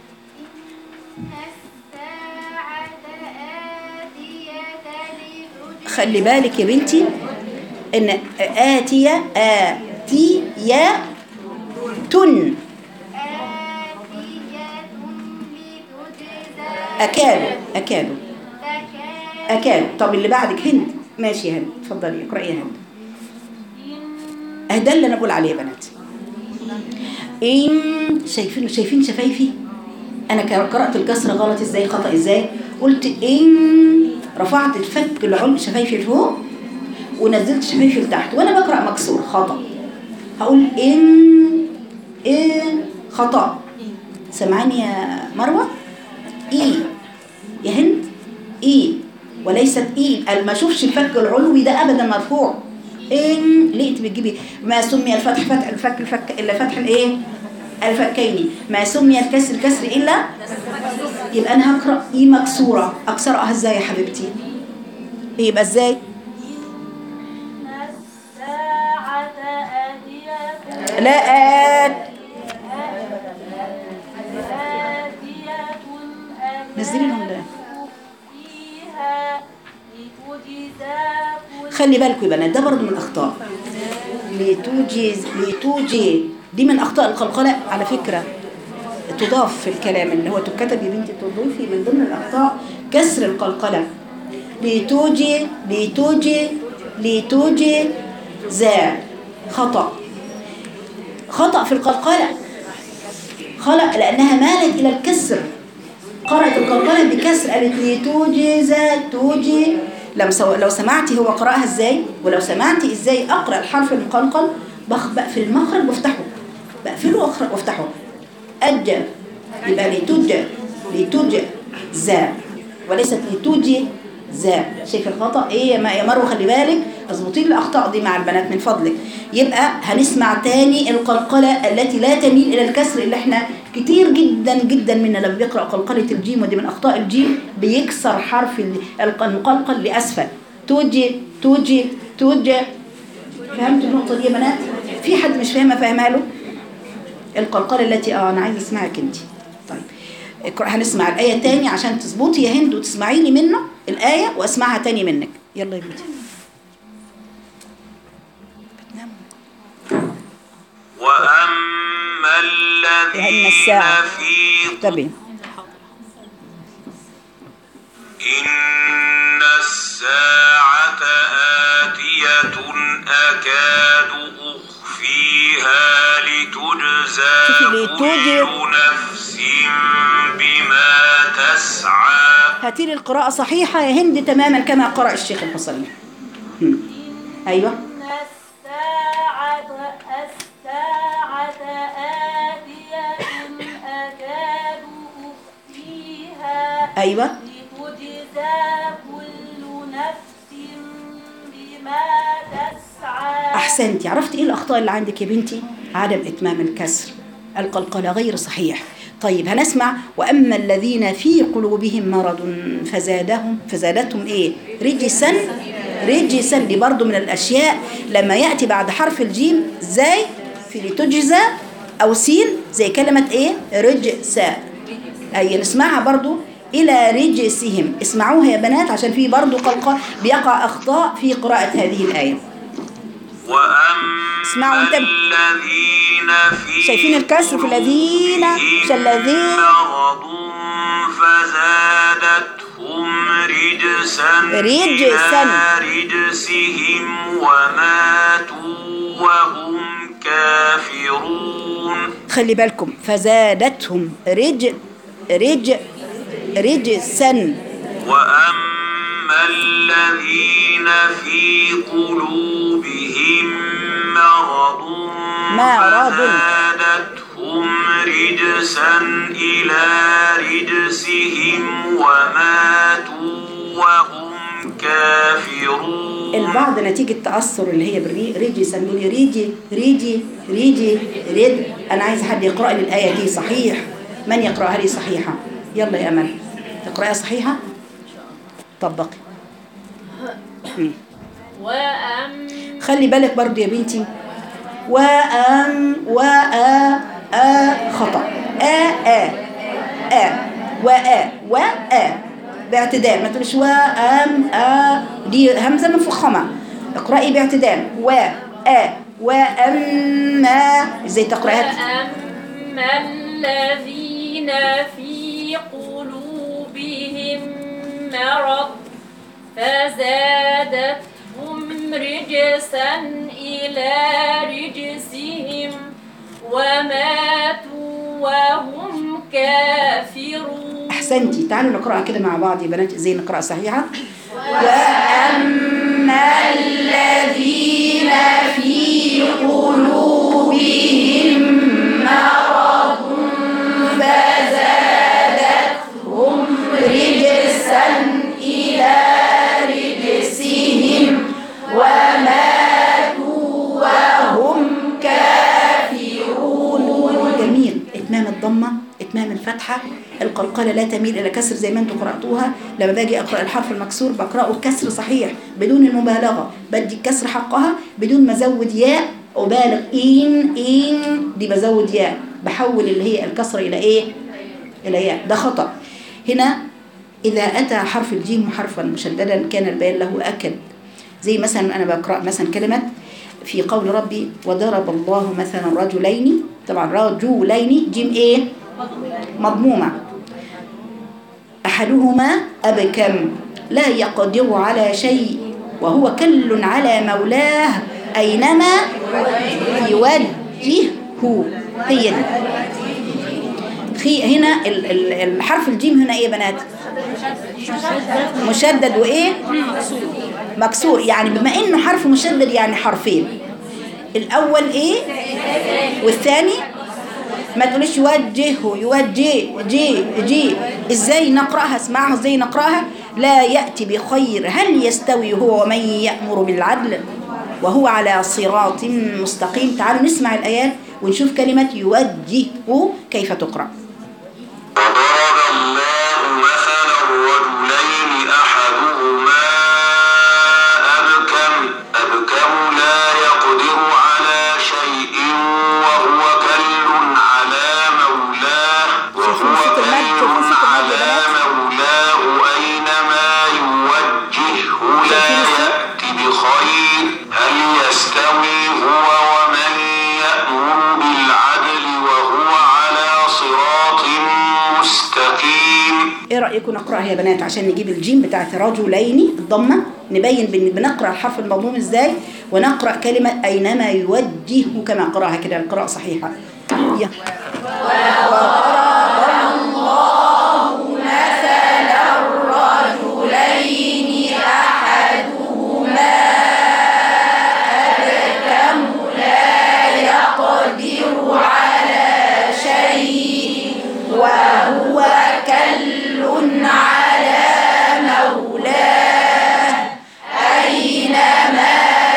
الساعة آتية لتجزى خلي بالك يا بنتي ان آتية آتية تن آتية لتجزى أكاد أكاد تكاد أكاد طب اللي بعدك هند ماشي يا هند اتفضلي اقرأي يا هند اه ده اللي أنا بقول عليه يا بنات إن شايفين شايفين شفايفي أنا ك- قرأت الكسر غلط إزاي خطأ إزاي قلت إن رفعت الفك العلو شفايفي لفوق ونزلت شفايفي لتحت وأنا بقرأ مكسور خطأ هقول إن إن خطأ سمعاني يا مروة إي يا هند إي وليست إي ما أشوفش الفك العلوي ده أبدا مرفوع إن ليه أنت بتجيبي ما سمي الفتح فتح الفك الفك إلا فتح الإيه الفكين ما سمي الكسر كسر إلا يبقى أنا هقرأ إي مكسورة أكسرها إزاي يا حبيبتي يبقى إزاي الساعة آتية لا آت آتية نزلي لهم ده فيها لتجزى كل خلي بالكم يا بنات ده برضه من الاخطاء لتوجز لتوجي دي من اخطاء القلقله على فكره تضاف في الكلام اللي هو تكتب يا بنتي تضيفي من ضمن الاخطاء كسر القلقله لتوجي لتوجي لتوجي ذا خطا خطا في القلقله خلق لانها مالت الى الكسر قرأت القلقلة بكسر قالت لي توجز توجي لو سو... لو سمعتي هو قرأها ازاي ولو سمعتي ازاي اقرأ الحرف المقلقل بخ... بقفل المخرج وافتحه بقفله واخرج وافتحه أج يبقى لتوج لتوج زا وليست لتوجي زا شايف الخطأ ايه يا ما- يا مروه خلي بالك اظبطي لي الاخطاء دي مع البنات من فضلك يبقى هنسمع تاني القلقله التي لا تميل الى الكسر اللي احنا كتير جدا جدا منا لما بيقرا قلقله الجيم ودي من اخطاء الجيم بيكسر حرف ال- الق- المقلقل لاسفل توجي توجي توجي فهمتوا النقطه دي يا بنات في حد مش فاهمه فاهمها له القلقله التي اه انا عايزه اسمعك انت طيب اقرأ- هنسمع الآية تاني عشان تظبطي يا هند وتسمعي لي منه الآية واسمعها تاني منك يلا يا بنتي بتنام وأما لأن الذين الساعة في تبي إن الساعة آتية أكاد أخفيها لتجزى شوفي لتجزى- كل نفس بما تسعى هاتي لي القراءة صحيحة يا هند تماما كما قرأ الشيخ الحصري هم. أيوة إن الساعة الساعة آتية أكاد أخفيها أيوة لتجزى كل نفس بما تسعى أحسنتي عرفتي إيه الأخطاء اللي عندك يا بنتي عدم إتمام الكسر القلقلة غير صحيح طيب هنسمع وأما الذين في قلوبهم مرض فزادهم فزادتهم إيه رجسا رجسا دي برضو من الأشياء لما يأتي بعد حرف الجيم زي في لتجزى أو سين زي كلمة إيه رجسا أي نسمعها برضو إلى رجسهم اسمعوها يا بنات عشان في برضو قلقة بيقع أخطاء في قراءة هذه الآية اسمعوا وأما انتبهوا. الذين في شايفين الكسر في الذين مش قلوبهم الذين مرض فزادتهم رجسا رجساً. إلى رجسهم وماتوا وهم كافرون خلي بالكم فزادتهم رج رج رجسا وأما الذين في قلوبهم مرض مرض. فزادتهم رجسا إلى رجسهم وماتوا وهم كافرون البعض نتيجة تأثر اللي هي بالري رجسا يقول ريجي ريجي ريجي ريد أنا عايز حد يقرأ لي الآية دي صحيح من يقرأها لي صحيحة يلا يا أمل تقرأها صحيحة طبقي وأما خلي بالك برضو يا بنتي وأم وأ أ خطأ أ أ أ وأ وأ باعتدال ما تقولش وأم أ دي همزة مفخمة اقرأي باعتدال و أ وأما ازاي تقرأها وأما الذين في قلوبهم مرض فزادتهم رجسا إلى رجسهم وماتوا وهم كافرون أحسنتي تعالوا نقرأها كده مع بعض يا بنات ازاي نقرأ صحيحة وأما الذين في قلوبهم مرض فزادتهم رجسا إلى رجسهم وماتوا وهم كافرون جميل إتمام الضمة إتمام الفتحة القلقلة لا تميل إلى كسر زي ما أنتم قرأتوها لما باجي أقرأ الحرف المكسور بقرأه كسر صحيح بدون المبالغة بدي الكسر حقها بدون ما أزود ياء أبالغ إن إن دي بزود ياء بحول اللي هي الكسر إلى إيه؟ إلى ياء ده خطأ هنا إذا أتى حرف الجيم حرفا مشددا كان البيان له أكد زي مثلا أنا بقرأ مثلا كلمة في قول ربي وضرب الله مثلا رجلين طبعا رجلين جيم إيه مضمومة أحدهما أبكم لا يقدر على شيء وهو كل على مولاه أينما يوجهه هي دي خي هنا ال- ال- الحرف الجيم هنا ايه يا بنات مشدد وايه مكسور يعني بما انه حرف مشدد يعني حرفين الاول ايه والثاني ما تقوليش يوجهه يوجه جي جي ازاي نقراها اسمعها ازاي نقراها لا ياتي بخير هل يستوي هو ومن يامر بالعدل وهو على صراط مستقيم تعالوا نسمع الايات ونشوف كلمه يوجهه كيف تقرا وضرب الله مثلا رجلين أحدهما أبكم أبكم لا يقدر على شيء وهو كل على مولاه شوفوا وهو صوت المد، كل شوفوا صوت المد يا على بنات. مولاه أينما يوجهه لا شايفين الصوت؟ يأتي بخير هل يستوي هو ومن يأمر بالعدل وهو على صراط مستقيم ايه رايكم نقراها يا بنات عشان نجيب الجيم بتاعت رجلين الضمه نبين بن- بنقرا الحرف المضموم ازاي ونقرا كلمه اينما يوجهه كما قراها كده القراءه صحيحه يا وهو كل على مولاه أينما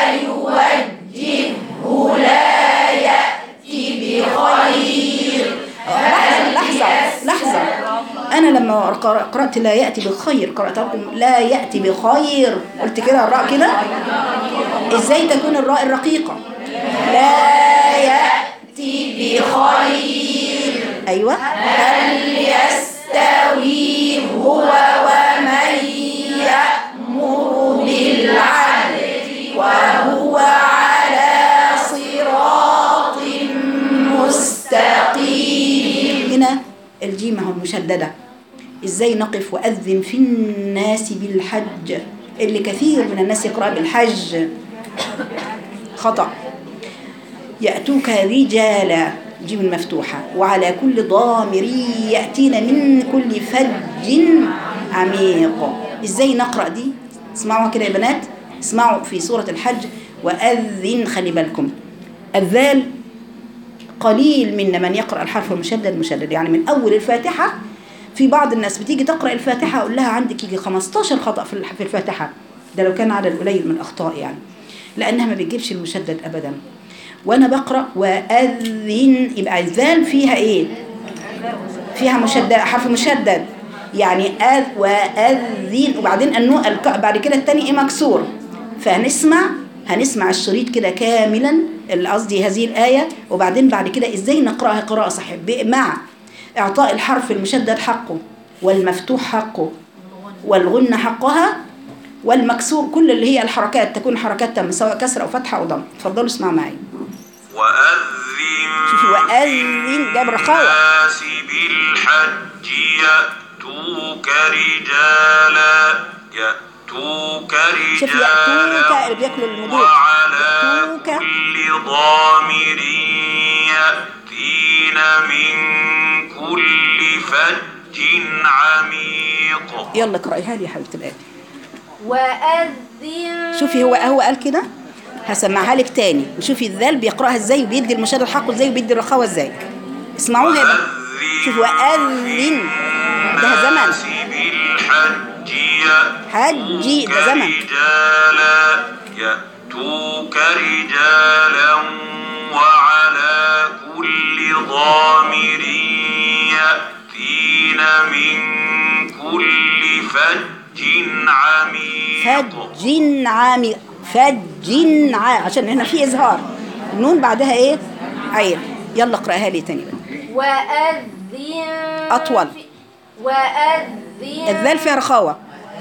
يوجهه لا يأتي بخير لحظة لحظة لحظة أنا لما قر- قرأت لا يأتي بخير قرأت لكم لا يأتي بخير قلت كده الراء كده إزاي تكون الراء الرقيقة لا يأتي بخير أيوة هل يستوي هو ومن يأمر بالعدل وهو على صراط مستقيم هنا الجيم اهو المشددة ازاي نقف وأذن في الناس بالحج اللي كثير من الناس يقرأ بالحج خطأ يأتوك رجالا جيم المفتوحة وعلى كل ضامر يأتين من كل فج عميق ازاي نقرأ دي اسمعوا كده يا بنات اسمعوا في سورة الحج وأذن خلي بالكم الذال قليل منا من يقرأ الحرف المشدد مشدد يعني من أول الفاتحة في بعض الناس بتيجي تقرأ الفاتحة أقول لها عندك يجي 15 خطأ في الح- في الفاتحة ده لو كان عدد قليل من الأخطاء يعني لأنها ما بتجيبش المشدد أبدا وأنا بقرأ وأذن يبقى الذال فيها إيه؟ فيها مشدد حرف مشدد يعني أذ وأذن وبعدين النو الك- بعد كده التاني إيه مكسور فهنسمع هنسمع الشريط كده كاملا اللي قصدي هذه الآية وبعدين بعد كده إزاي نقرأها قراءة صحيحة ب- مع إعطاء الحرف المشدد حقه والمفتوح حقه والغنة حقها والمكسور كل اللي هي الحركات تكون حركات تامة سواء كسر أو فتحة أو ضم اتفضلوا اسمعوا معي وأذن شوفي وأذن جاب رخاوة الناس بالحج يأتوك رجالا يأتوك شوف رجالا يأتوك اللي بياكلوا المدود وعلى يأتوك كل ضامر يأتين من كل فج عميق يلا اقرأيها لي يا حبيبة الآية وأذن شوفي هو هو قال كده هسمعها لك تاني وشوفي الذال بيقراها ازاي وبيدي المشدد حقه ازاي وبيدي الرخاوه ازاي اسمعوها يا بنات شوفي وأذن ده زمن الناس بالحج حجي يأتوك ده زمن رجالا يأتوك رجالا وعلى كل ضامر يأتين من كل فج عميق فج عامي فج ع عشان هنا في اظهار النون بعدها ايه عين يلا اقراها لي تاني بقى وأذن أطول. في- وأذن الذال فيها رخاوة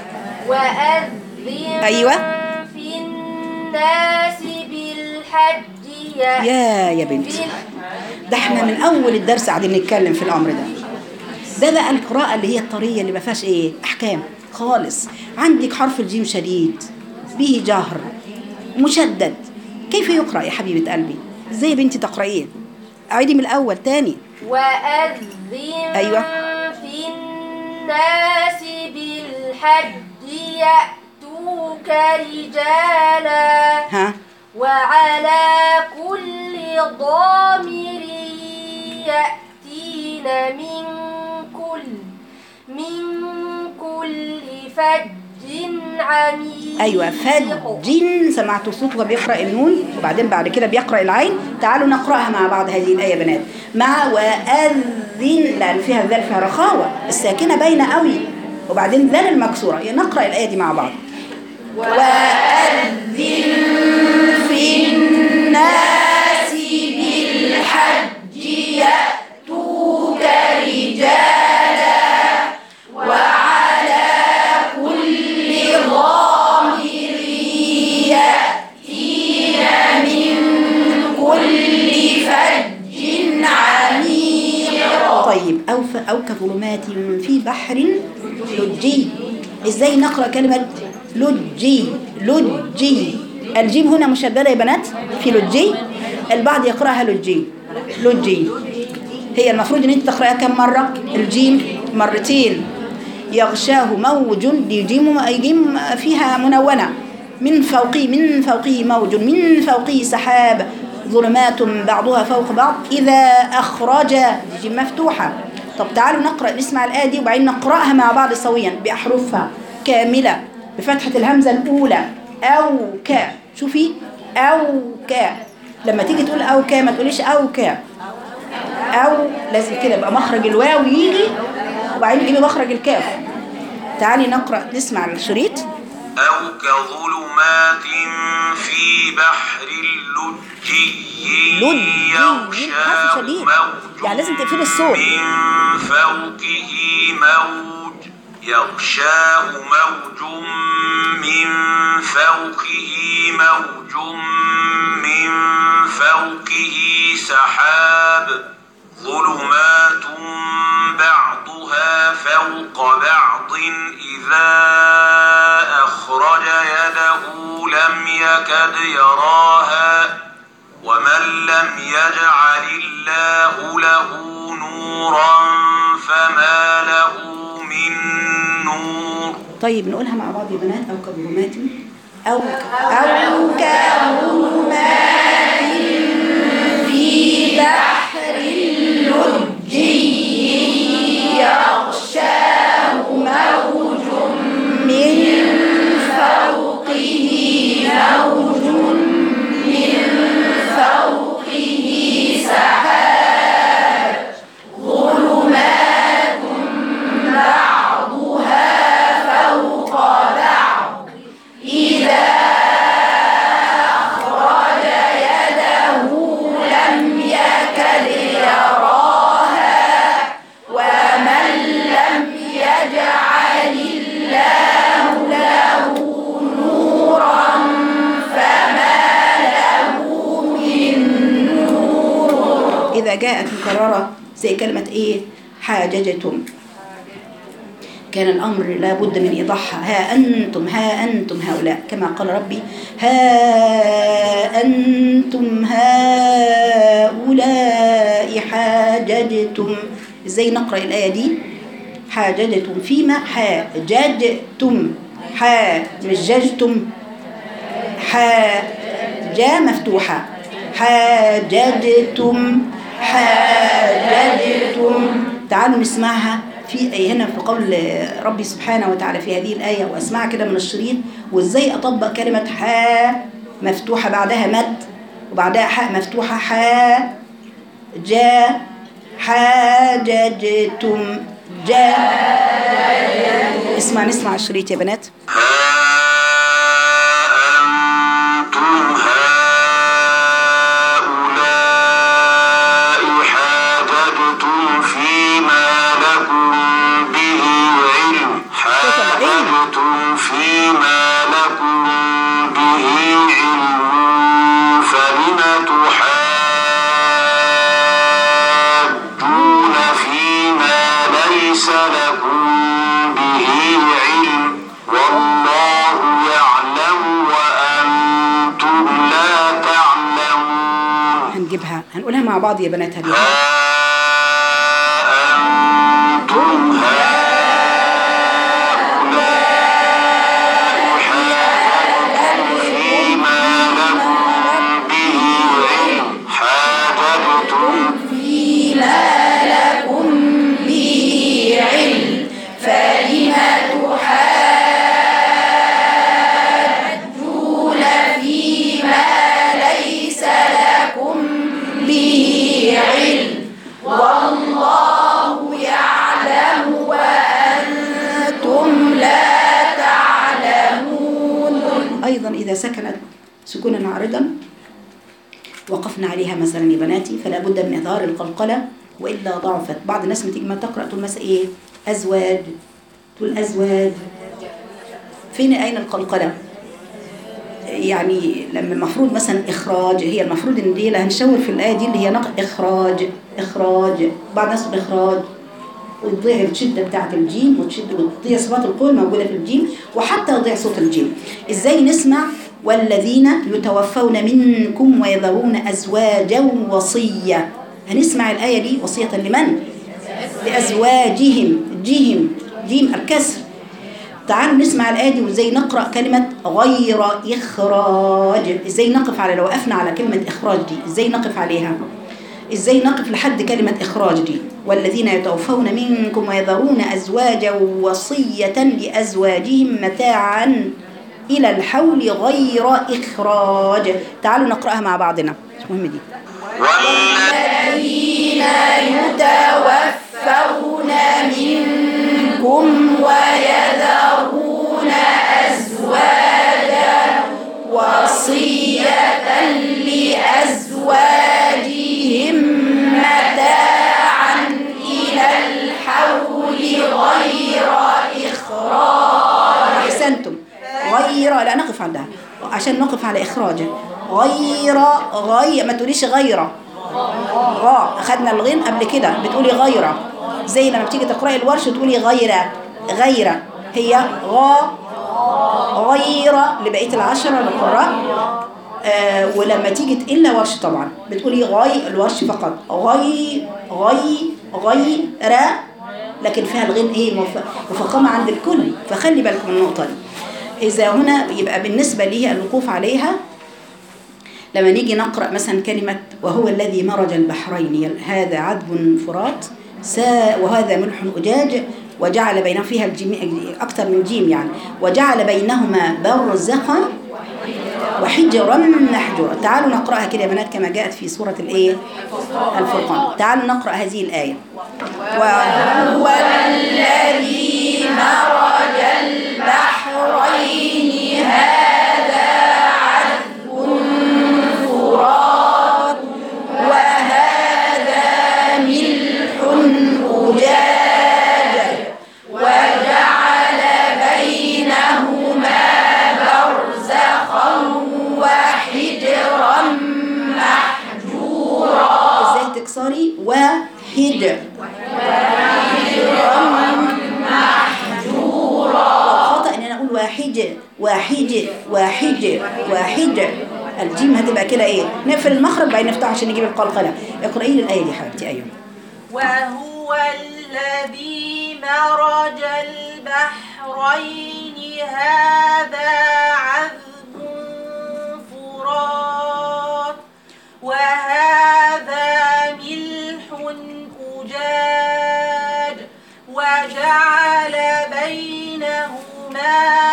وأذن أيوة. في الناس بالحج يا يا يا بنتي ده احنا من اول الدرس قاعدين نتكلم في الامر ده ده بقى القراءة اللي هي الطرية اللي ما فيهاش ايه احكام خالص عندك حرف الجيم شديد به جهر مشدد كيف يقرأ يا حبيبة قلبي ازاي يا بنتي تقرأيه اعيدي من الاول تاني وأذن أيوة. في الناس بالحج يأتوك رجالا ها وعلى كل ضامر يأتين من كل من كل فج عميق ايوه فج سمعت صوته بيقرأ النون وبعدين بعد كده بيقرأ العين تعالوا نقرأها مع بعض هذه الآية يا بنات مع وأذن لأن فيها الذال فيها رخاوة الساكنة باينة قوي وبعدين ذال المكسورة يعني نقرأ الآية دي مع بعض وأذن في الناس بالحج يأتوك رجالا وعلى كل ضامر يأتين من كل فج عميق طيب أو ف- أو كظلمات في بحر لجي ازاي نقرأ كلمة لجي لجي الجيم هنا مشددة يا بنات في لجي البعض يقرأها لجي لجي هي المفروض ان انت تقرأها كم مرة الجيم مرتين يغشاه موج دي جيم جيم فيها منونة من فوقه من فوقه موج من فوقه سحاب ظلمات بعضها فوق بعض إذا أخرج دي جيم مفتوحة طب تعالوا نقرأ نسمع الآية دي وبعدين نقرأها مع بعض سويا بأحرفها كاملة بفتحة الهمزة الأولى أو ك شوفي أو ك لما تيجي تقول أو ك ما تقوليش أو ك أو لازم كده يبقى مخرج الواو يجي وبعدين تجيبي مخرج الكاف تعالي نقرأ نسمع الشريط أو كظلمات في بحر لجي لجي يغشاه حرف شديد موج يعني لازم تقفلي الصوت من فوقه موج يغشاه موج من فوقه موج من فوقه سحاب ظلمات بعضها فوق بعض إذا أخرج يده لم يكد يراها ومن لم يجعل الله له نورا فما له من نور طيب نقولها مع بعض يا بنات أو كظلمات أو أو كظلمات في بحر لجي يغشاه موج من فوقه موج من فوقه سحاب ظلمات بعضها فوق بعض إذا أخرج يده لم يكد يراها ومن لم يجعل الله له نورا فما له من نور إذا جاءت مكررة زي كلمة إيه حاججتم كان الأمر لا بد من إيضاحها ها أنتم ها أنتم هؤلاء كما قال ربي ها أنتم هؤلاء حاججتم إزاي نقرأ الآية دي حاججتم فيما حاججتم حا مش ججتم حا جا مفتوحة حاججتم حاججتم تعالوا نسمعها في هنا في قول ربي سبحانه وتعالى في هذه الآية وأسمعها كده من الشريط وإزاي أطبق كلمة حا مفتوحة بعدها مد وبعدها حاء مفتوحة حا جا حاججتم جا اسمع نسمع الشريط يا بنات ها أنتم هؤلاء حاججتم فيما لكم به نقولها مع بعض يا بنات هذه أنتم هؤلاء فيما لكم به علم حاججتم أيضا إذا سكنت سكونا عارضا وقفنا عليها مثلا يا بناتي فلا بد من إظهار القلقلة وإلا ضعفت بعض الناس لما تيجي ما تقرأ تقول مثلا إيه أزواج تقول أزواج فين أين القلقلة يعني لما المفروض مثلا إخراج هي المفروض إن دي اللي هنشاور في الآية دي اللي هي نقل إخراج إخراج بعض الناس تقول إخراج وتضيع الشدة بتاعت الجيم وتشد وتضيع صفات القول موجودة في الجيم وحتى يضيع صوت الجيم ازاي نسمع والذين يتوفون منكم ويذرون أزواجا وصية هنسمع الآية دي وصية لمن؟ لأزواجهم جيم جيم الكسر تعالوا نسمع الآية دي وازاي نقرأ كلمة غير إخراج ازاي نقف على لو وقفنا على كلمة إخراج دي ازاي نقف عليها ازاي نقف لحد كلمة إخراج دي والذين يتوفون منكم ويذرون أزواجا وصية لأزواجهم متاعا إلى الحول غير إخراج تعالوا نقرأها مع بعضنا مش مهم دي والذين يتوفون منكم ويذرون أزواجا وصية لأزواجهم متاعا إلى الحول غير إخراج أحسنتم غير لا نقف عندها عشان نقف على إخراجه غير غير ما تقوليش غيره غا أخدنا الغين قبل كده بتقولي غيره زي لما بتيجي تقرأي الورش تقولي غيره غيره هي غا غيره لبقية العشرة القراء آه ولما تيجي تقل ورش طبعا بتقولي غي الورش فقط غي غي غي را لكن فيها الغين ايه مف- مفخمة عند الكل فخلي بالكم من النقطة دي إذا هنا يبقى بالنسبة لي الوقوف عليها لما نيجي نقرأ مثلا كلمة وهو الذي مرج البحرين هذا عذب فرات سا وهذا ملح أجاج وجعل بينهم فيها الجيم أكثر من جيم يعني وجعل بينهما برزخا وحجرا محجورا تعالوا نقرأها كده يا بنات كما جاءت في سورة الإيه الفرقان تعالوا نقرأ هذه الآية وهو الذي مرج البحرين هذا عذب فرات وهذا ملح أجاج وجعل بينهما برزخا وحجرا محجورا ازاي تكسري وحجر خطأ ان انا اقول واحد واحد واحد واحد الجيم هتبقى كده ايه نقفل المخرج بعدين نفتحه عشان نجيب القلقله اقراي لي الايه دي حبيبتي ايوه وهو الذي مرج البحرين هذا عذب فرات وهذا ملح أجاج وجعل بينهما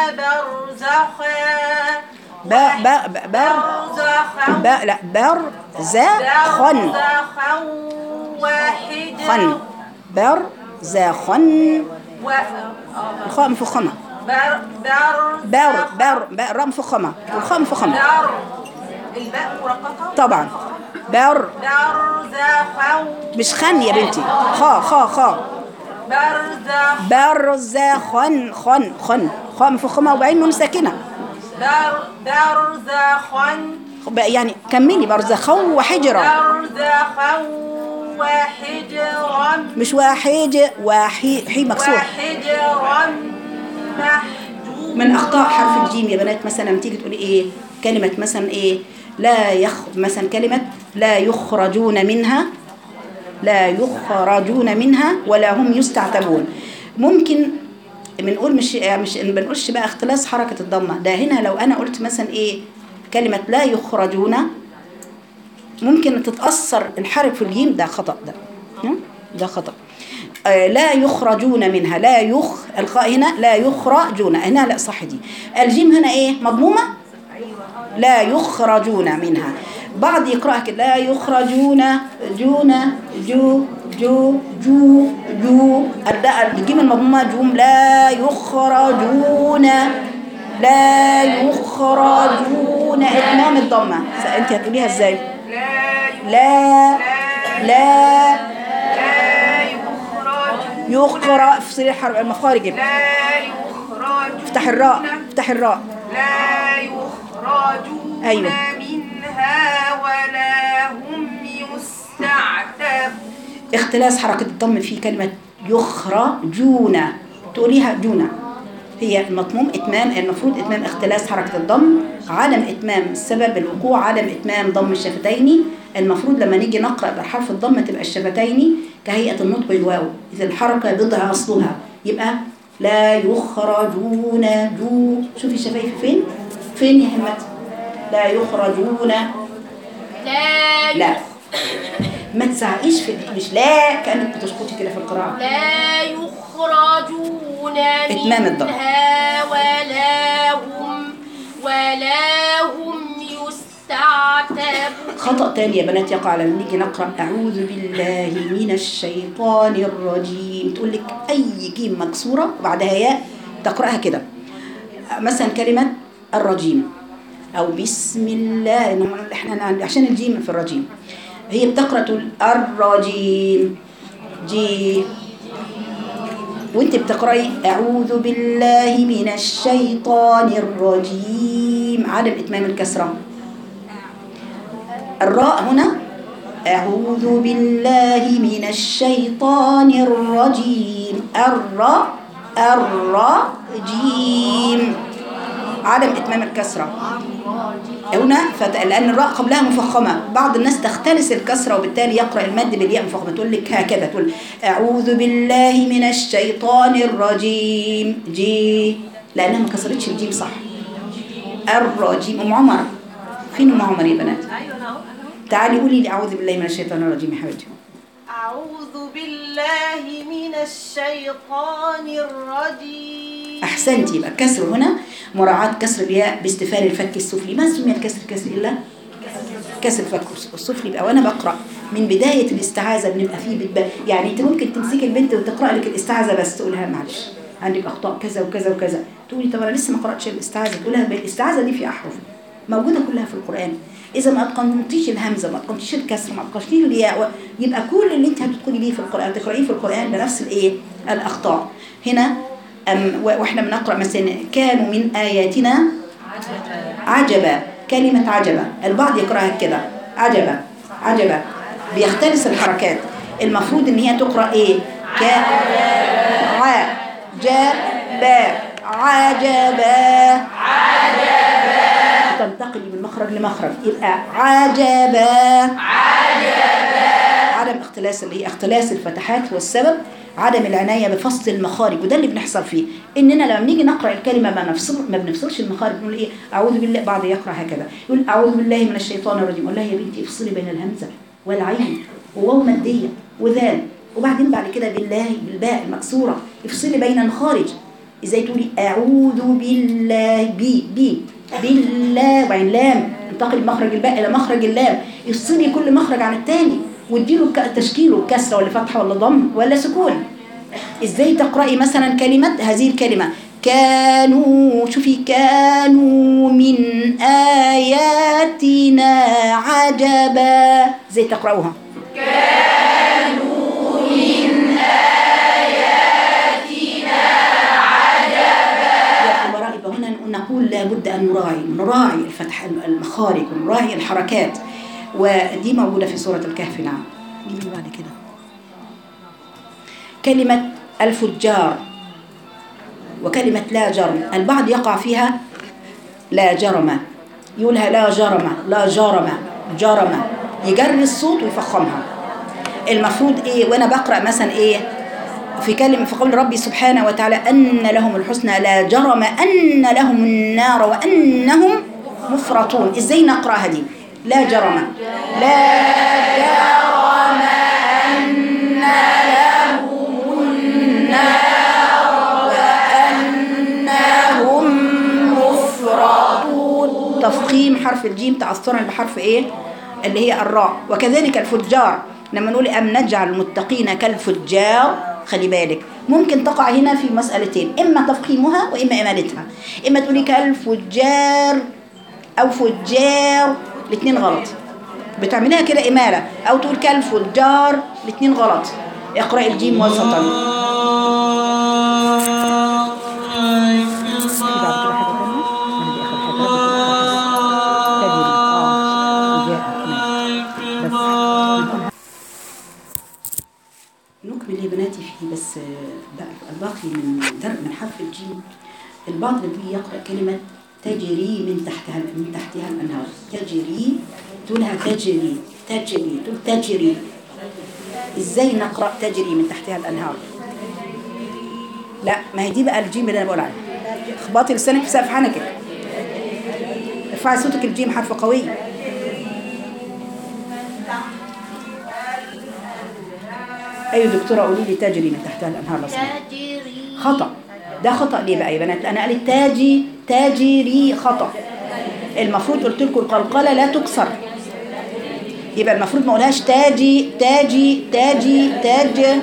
برزخا باء باء باء بر برزخا باء لا بر زا خن برزخا وحجرا خن بر زا خن و... الخاء مفخمه بر بر بر بر بر راء مفخمه والخاء مفخمه بر الباء مرققة طبعا بر برزخا مش خن يا بنتي خا خا خا برزخ برزخن خن خن خاء مفخمه وبعدين نون ساكنه بر برزخا بقى يعني كملي برزخا وحجرا برزخا وحجرا مش واحد واحي حي مكسور وحجرا محجورا من اخطاء حرف الجيم يا بنات مثلا لما تيجي تقولي ايه كلمه مثلا ايه لا يخ مثلا كلمة لا يخرجون منها لا يخرجون منها ولا هم يستعتبون ممكن بنقول مش مش ما بنقولش بقى اختلاس حركة الضمة ده هنا لو أنا قلت مثلا إيه كلمة لا يخرجون ممكن تتأثر الحرف في الجيم ده خطأ ده ها؟ ده خطأ آه، لا يخرجون منها لا يخ الخاء هنا لا يخرجون هنا لا صح دي الجيم هنا ايه مضمومة لا يخرجون منها بعض يقرأها كده لا يخرجون جون جو جو جو جو الداء الجيم المضمومة جوم لا يخرجون لا يخرجون اتمام الضمة انت هتقوليها ازاي لا لا لا يخرج يقرأ في صريح الحرف المخارج لا يخرج افتح الراء افتح الراء لا يخرجون أيوة. منها ولا هم يستعتبون اختلاس حركة الضم في كلمة يخرجون تقوليها جونة هي المطموم إتمام المفروض إتمام اختلاس حركة الضم عدم إتمام سبب الوقوع عدم إتمام ضم الشفتين المفروض لما نيجي نقرأ بحرف الضم تبقى الشفتين كهيئة النطق الواو إذا الحركة ضدها أصلها يبقى لا يخرجون جو شوفي الشفايف فين فين يا همت لا يخرجون لا لا ما تزعقيش في مش لا كأنك بتسقطي كده في القراءة لا يخرجون إتمام الضم. منها ولا هم ولا هم يستعتبون خطأ تاني يا بنات يقع لما نيجي نقرأ أعوذ بالله من الشيطان الرجيم تقول لك أي جيم مكسورة وبعدها ياء تقرأها كده مثلا كلمة الرجيم أو بسم الله إنه إحنا عشان الجيم في الرجيم هي بتقرأ تقول الرجيم جي وانت بتقرأي أعوذ بالله من الشيطان الرجيم عدم إتمام الكسرة الراء هنا أعوذ بالله من الشيطان الرجيم الراء الرجيم عدم إتمام الكسرة هنا فت... لأن الراء قبلها مفخمة بعض الناس تختلس الكسرة وبالتالي يقرأ المد بالياء مفخمة تقول لك هكذا تقول أعوذ بالله من الشيطان الرجيم جي لأنها ما كسرتش الجيم صح الرجيم أم عمر فين أم عمر يا بنات تعالي قولي لي أعوذ بالله من الشيطان الرجيم يا حبيبتي أعوذ بالله من الشيطان الرجيم أحسنتي يبقى الكسر هنا مراعاة كسر الياء باستفال الفك السفلي ما سمي الكسر كسر إلا كسر الفك السفلي يبقى وأنا بقرأ من بداية الاستعاذة بنبقى فيه بتبقى يعني أنت ممكن تمسكي البنت وتقرأ لك الاستعاذة بس تقولها معلش عندك أخطاء كذا وكذا وكذا تقولي طب أنا لسه ما قرأتش الاستعاذة تقولها الاستعاذة دي في أحرف موجودة كلها في القرآن إذا ما أتقنتيش الهمزة ما أتقنتيش الكسر ما أتقنتيش الياء يبقى كل اللي أنت هتدخلي بيه في القرآن تقرأيه في القرآن بنفس الإيه الأخطاء هنا أم و- وإحنا بنقرأ مثلا كانوا من آياتنا عجبا كلمة عجبا البعض يقرأها كده عجبا عجبا بيختلس الحركات المفروض إن هي تقرأ إيه ك ع ج ب عجبا تنتقلي من مخرج لمخرج يبقى عجبا عدم اختلاس اللي هي اختلاس الفتحات هو السبب عدم العناية بفصل المخارج وده اللي بنحصل فيه اننا لما بنيجي نقرا الكلمه ما نفصل ما بنفصلش المخارج بنقول ايه اعوذ بالله بعض يقرا هكذا يقول اعوذ بالله من الشيطان الرجيم اقول لها يا بنتي افصلي بين الهمزه والعين وواو ماديه وذال وبعدين بعد كده بالله بالباء المكسوره افصلي بين المخارج ازاي تقولي اعوذ بالله بي بي بالله وبعدين لام انتقلي من مخرج الباء الى مخرج اللام افصلي كل مخرج عن الثاني واديله ك- تشكيله كسره ولا فتحه ولا ضم ولا سكون ازاي تقراي مثلا كلمه هذه الكلمه كانوا شوفي كانوا من اياتنا عجبا ازاي تقراوها يا خبراء يبقى هنا نقول لابد أن نراعي نراعي الفتح المخارج ونراعي الحركات ودي موجودة في سورة الكهف نعم نيجي بعد كده كلمة الفجار وكلمة لا جرم البعض يقع فيها لا جرم يقولها لا جرم لا جرم جرم يجري الصوت ويفخمها المفروض ايه وانا بقرا مثلا ايه في كلمة في قول ربي سبحانه وتعالى أن لهم الحسنى لا جرم أن لهم النار وأنهم مفرطون إزاي نقرأها دي لا جرم لا جرم أن لهم النار وأنهم مفرطون تفخيم حرف الجيم تعثرا بحرف ايه اللي هي الراء وكذلك الفجار لما نقول أم نجعل المتقين كالفجار خلي بالك ممكن تقع هنا في مسألتين إما تفخيمها وإما إمالتها إما تقولي كالفجار أو فجار الاثنين غلط بتعمليها كده إمالة أو تقول كالفجار الاثنين غلط اقرأ الجيم وسطا نكمل يا بناتي فيه بس بقى الباقي من درء من حرف الجيم البعض اللي بيجي يقرأ كلمة تجري من تحتها من تحتها الأنهار تجري تقولها تجري تجري تقول تجري ازاي نقرأ تجري من تحتها الأنهار لا ما هي دي بقى الجيم اللي انا بقول عليه اخبطي لسانك في سقف حنكك ارفعي صوتك الجيم حرف قوي ايوه دكتوره قولي لي تجري من تحتها الانهار لو سمحت تجري خطأ ده خطأ ليه بقى يا بنات أنا قالت تاجي تاجري خطأ المفروض قلت لكم القلقلة لا تكسر يبقى المفروض ما اقولهاش تاجي تاجي تاجي تاج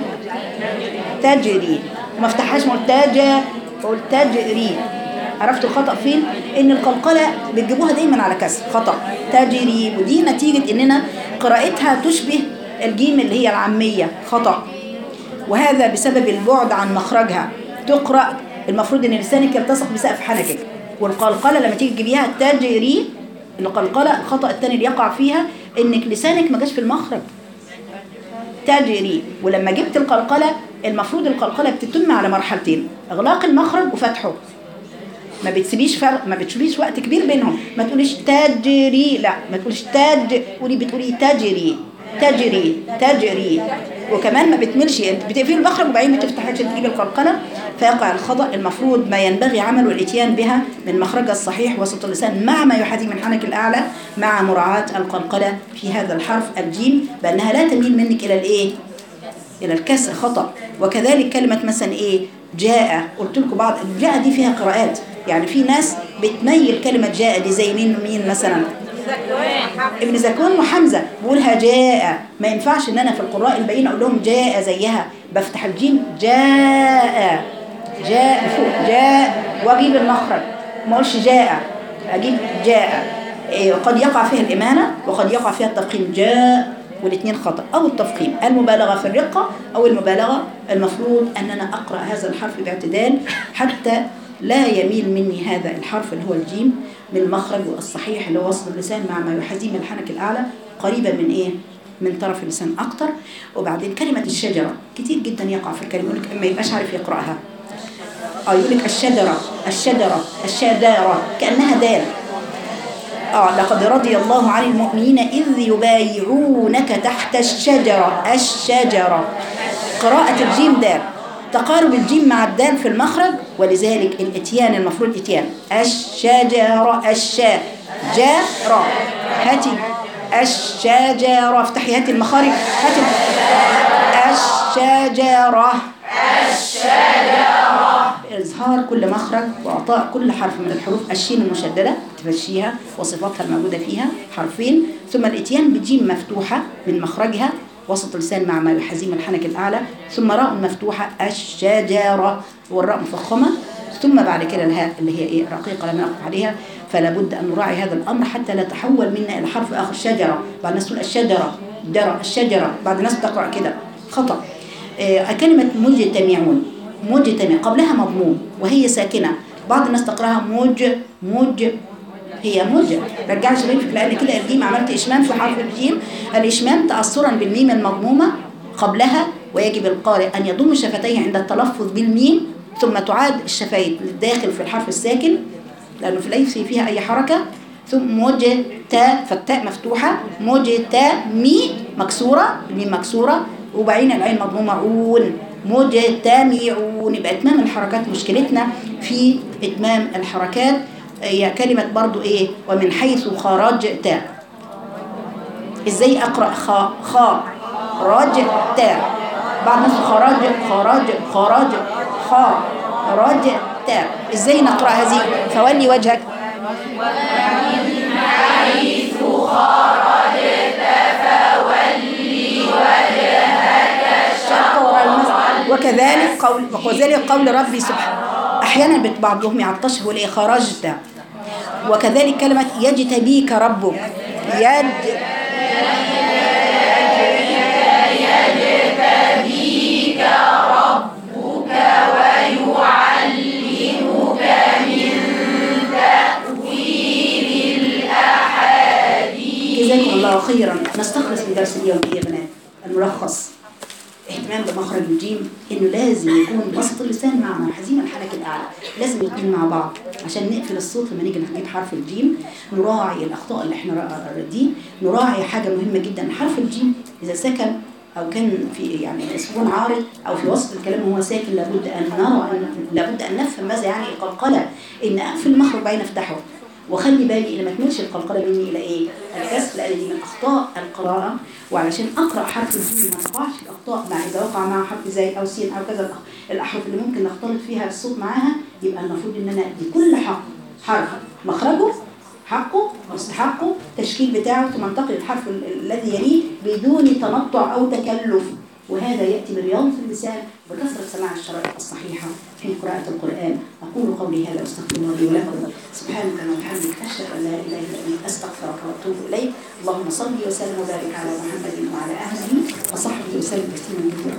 تجري ما افتحهاش ما قلت تاجا قلت تجري عرفت الخطأ فين؟ إن القلقلة بتجيبوها دايما على كسر خطأ تجري ودي نتيجة إننا قراءتها تشبه الجيم اللي هي العامية خطأ وهذا بسبب البعد عن مخرجها تقرأ المفروض ان لسانك يلتصق بسقف حنكك والقلقلة لما تيجي تجيبيها تجري القلقلة الخطأ الثاني اللي يقع فيها انك لسانك ما جاش في المخرج تجري ولما جبت القلقلة المفروض القلقلة بتتم على مرحلتين اغلاق المخرج وفتحه ما بتسيبيش فرق ما بتسيبيش وقت كبير بينهم ما تقوليش تجري لا ما تقوليش تاج قولي بتقولي تجري تجري تجري وكمان ما بتملش انت بتقفلي المخرج وبعدين بتفتحي عشان تجيبي القلقله فيقع الخطا المفروض ما ينبغي عمله الاتيان بها من مخرجها الصحيح وسط اللسان مع ما يحاذي من حنك الاعلى مع مراعاه القلقله في هذا الحرف الجيم بانها لا تميل منك الى الايه الى الكسر خطا وكذلك كلمه مثلا ايه جاء قلت لكم بعض جاء دي فيها قراءات يعني في ناس بتميل كلمه جاء دي زي مين مين مثلا ابن زكوان وحمزه بقولها جاء ما ينفعش ان انا في القراء الباقيين اقول لهم جاء زيها بفتح الجيم جاء جاء فوق جاء واجيب المخرج ما اقولش جاء اجيب جاء إيه، قد يقع فيها الامانه وقد يقع فيها التفخيم جاء والاثنين خطا او التفخيم المبالغه في الرقه او المبالغه المفروض ان انا اقرا هذا الحرف باعتدال حتى لا يميل مني هذا الحرف اللي هو الجيم من المخرج الصحيح اللي هو وسط اللسان مع ما يحاذيه من الحنك الاعلى قريبا من ايه من طرف اللسان اكتر وبعدين كلمه الشجره كتير جدا يقع في الكلمه يقول لك ما يبقاش عارف يقراها اه يقول لك الشجره الشجره الشجره كانها دال اه لقد رضي الله عن المؤمنين اذ يبايعونك تحت الشجره الشجره قراءه الجيم دال تقارب الجيم مع الدال في المخرج ولذلك الاتيان المفروض اتيان الشجرة الشاء جارة هاتي الشجرة افتحي هاتي المخارج هاتي الشجرة إظهار كل مخرج وإعطاء كل حرف من الحروف الشين المشددة تفشيها وصفاتها الموجودة فيها حرفين ثم الإتيان بجيم مفتوحة من مخرجها وسط اللسان مع ما يحازيه من الحنك الأعلى ثم راء مفتوحة الشجرة والراء مفخمة ثم بعد كده الهاء اللي هي ايه رقيقة لما نقف عليها فلا بد أن نراعي هذا الأمر حتى لا تحول منا إلى حرف آخر شجرة بعد الناس تقول الشجرة درة الشجرة بعد الناس تقرأ كده خطأ آه، كلمة مجتمعون مجتمع قبلها مضموم وهي ساكنة بعض الناس تقراها موج موج هي موج رجع شبابك لان كده الجيم عملت اشمام في حرف الجيم الاشمام تاثرا بالميم المضمومه قبلها ويجب القارئ ان يضم شفتيه عند التلفظ بالميم ثم تعاد الشفايف للداخل في الحرف الساكن لانه في ليس فيها اي حركه ثم مجتا فالتاء مفتوحة مجتا مي مكسورة الميم مكسورة وبعدين العين مضمومة عون مجتمعون يبقى إتمام الحركات مشكلتنا في إتمام الحركات هي كلمة برضو إيه ومن حيث خرجت إزاي أقرأ خا خا رجت بعض الناس خرج خرج خرج خا رجت إزاي نقرأ هذه فولي وجهك شطر المسجد وكذلك قول وكذلك قول ربي سبحانه احيانا بت- بعضهم يعطش يقول ايه خرجت وكذلك كلمه يجتبيك ربك يد جزاكم الله خيرا نستخلص من درس اليوم ايه يا بنات الملخص اهتمام بمخرج الجيم انه لازم يكون وسط اللسان معنا حزيم الحنك الاعلى لازم يكون مع بعض عشان نقفل الصوت لما نيجي نجيب حرف الجيم نراعي الاخطاء اللي احنا را- دي نراعي حاجه مهمه جدا حرف الجيم اذا سكن او كان في يعني سكون عارض او في وسط الكلام هو ساكن لابد ان نرى أن- لابد ان نفهم ماذا يعني القلقله ان اقفل المخرج بعدين افتحه وخلي بالي ان ما تملش القلقله مني الى ايه؟ الكسر لان دي من اخطاء القراءه وعلشان اقرا حرف الجيم ما تقعش الاخطاء مع اذا وقع معها حرف زي او سين او كذا الأخ- الاحرف اللي ممكن نختلط فيها الصوت معاها يبقى المفروض ان انا ادي كل حرف حرف مخرجه حقه مستحقه التشكيل بتاعه ثم انتقل الحرف ال- الذي يليه بدون تنطع او تكلف وهذا ياتي برياضه اللسان وكثره سماع الشرائط الصحيحه في قراءه القران اقول قولي هذا واستغفر الله لي ولكم سبحانك اللهم وبحمدك اشهد ان لا اله الا انت استغفرك واتوب اليك اللهم صل وسلم وبارك على محمد وعلى اهله وصحبه وسلم تسليما كثيرا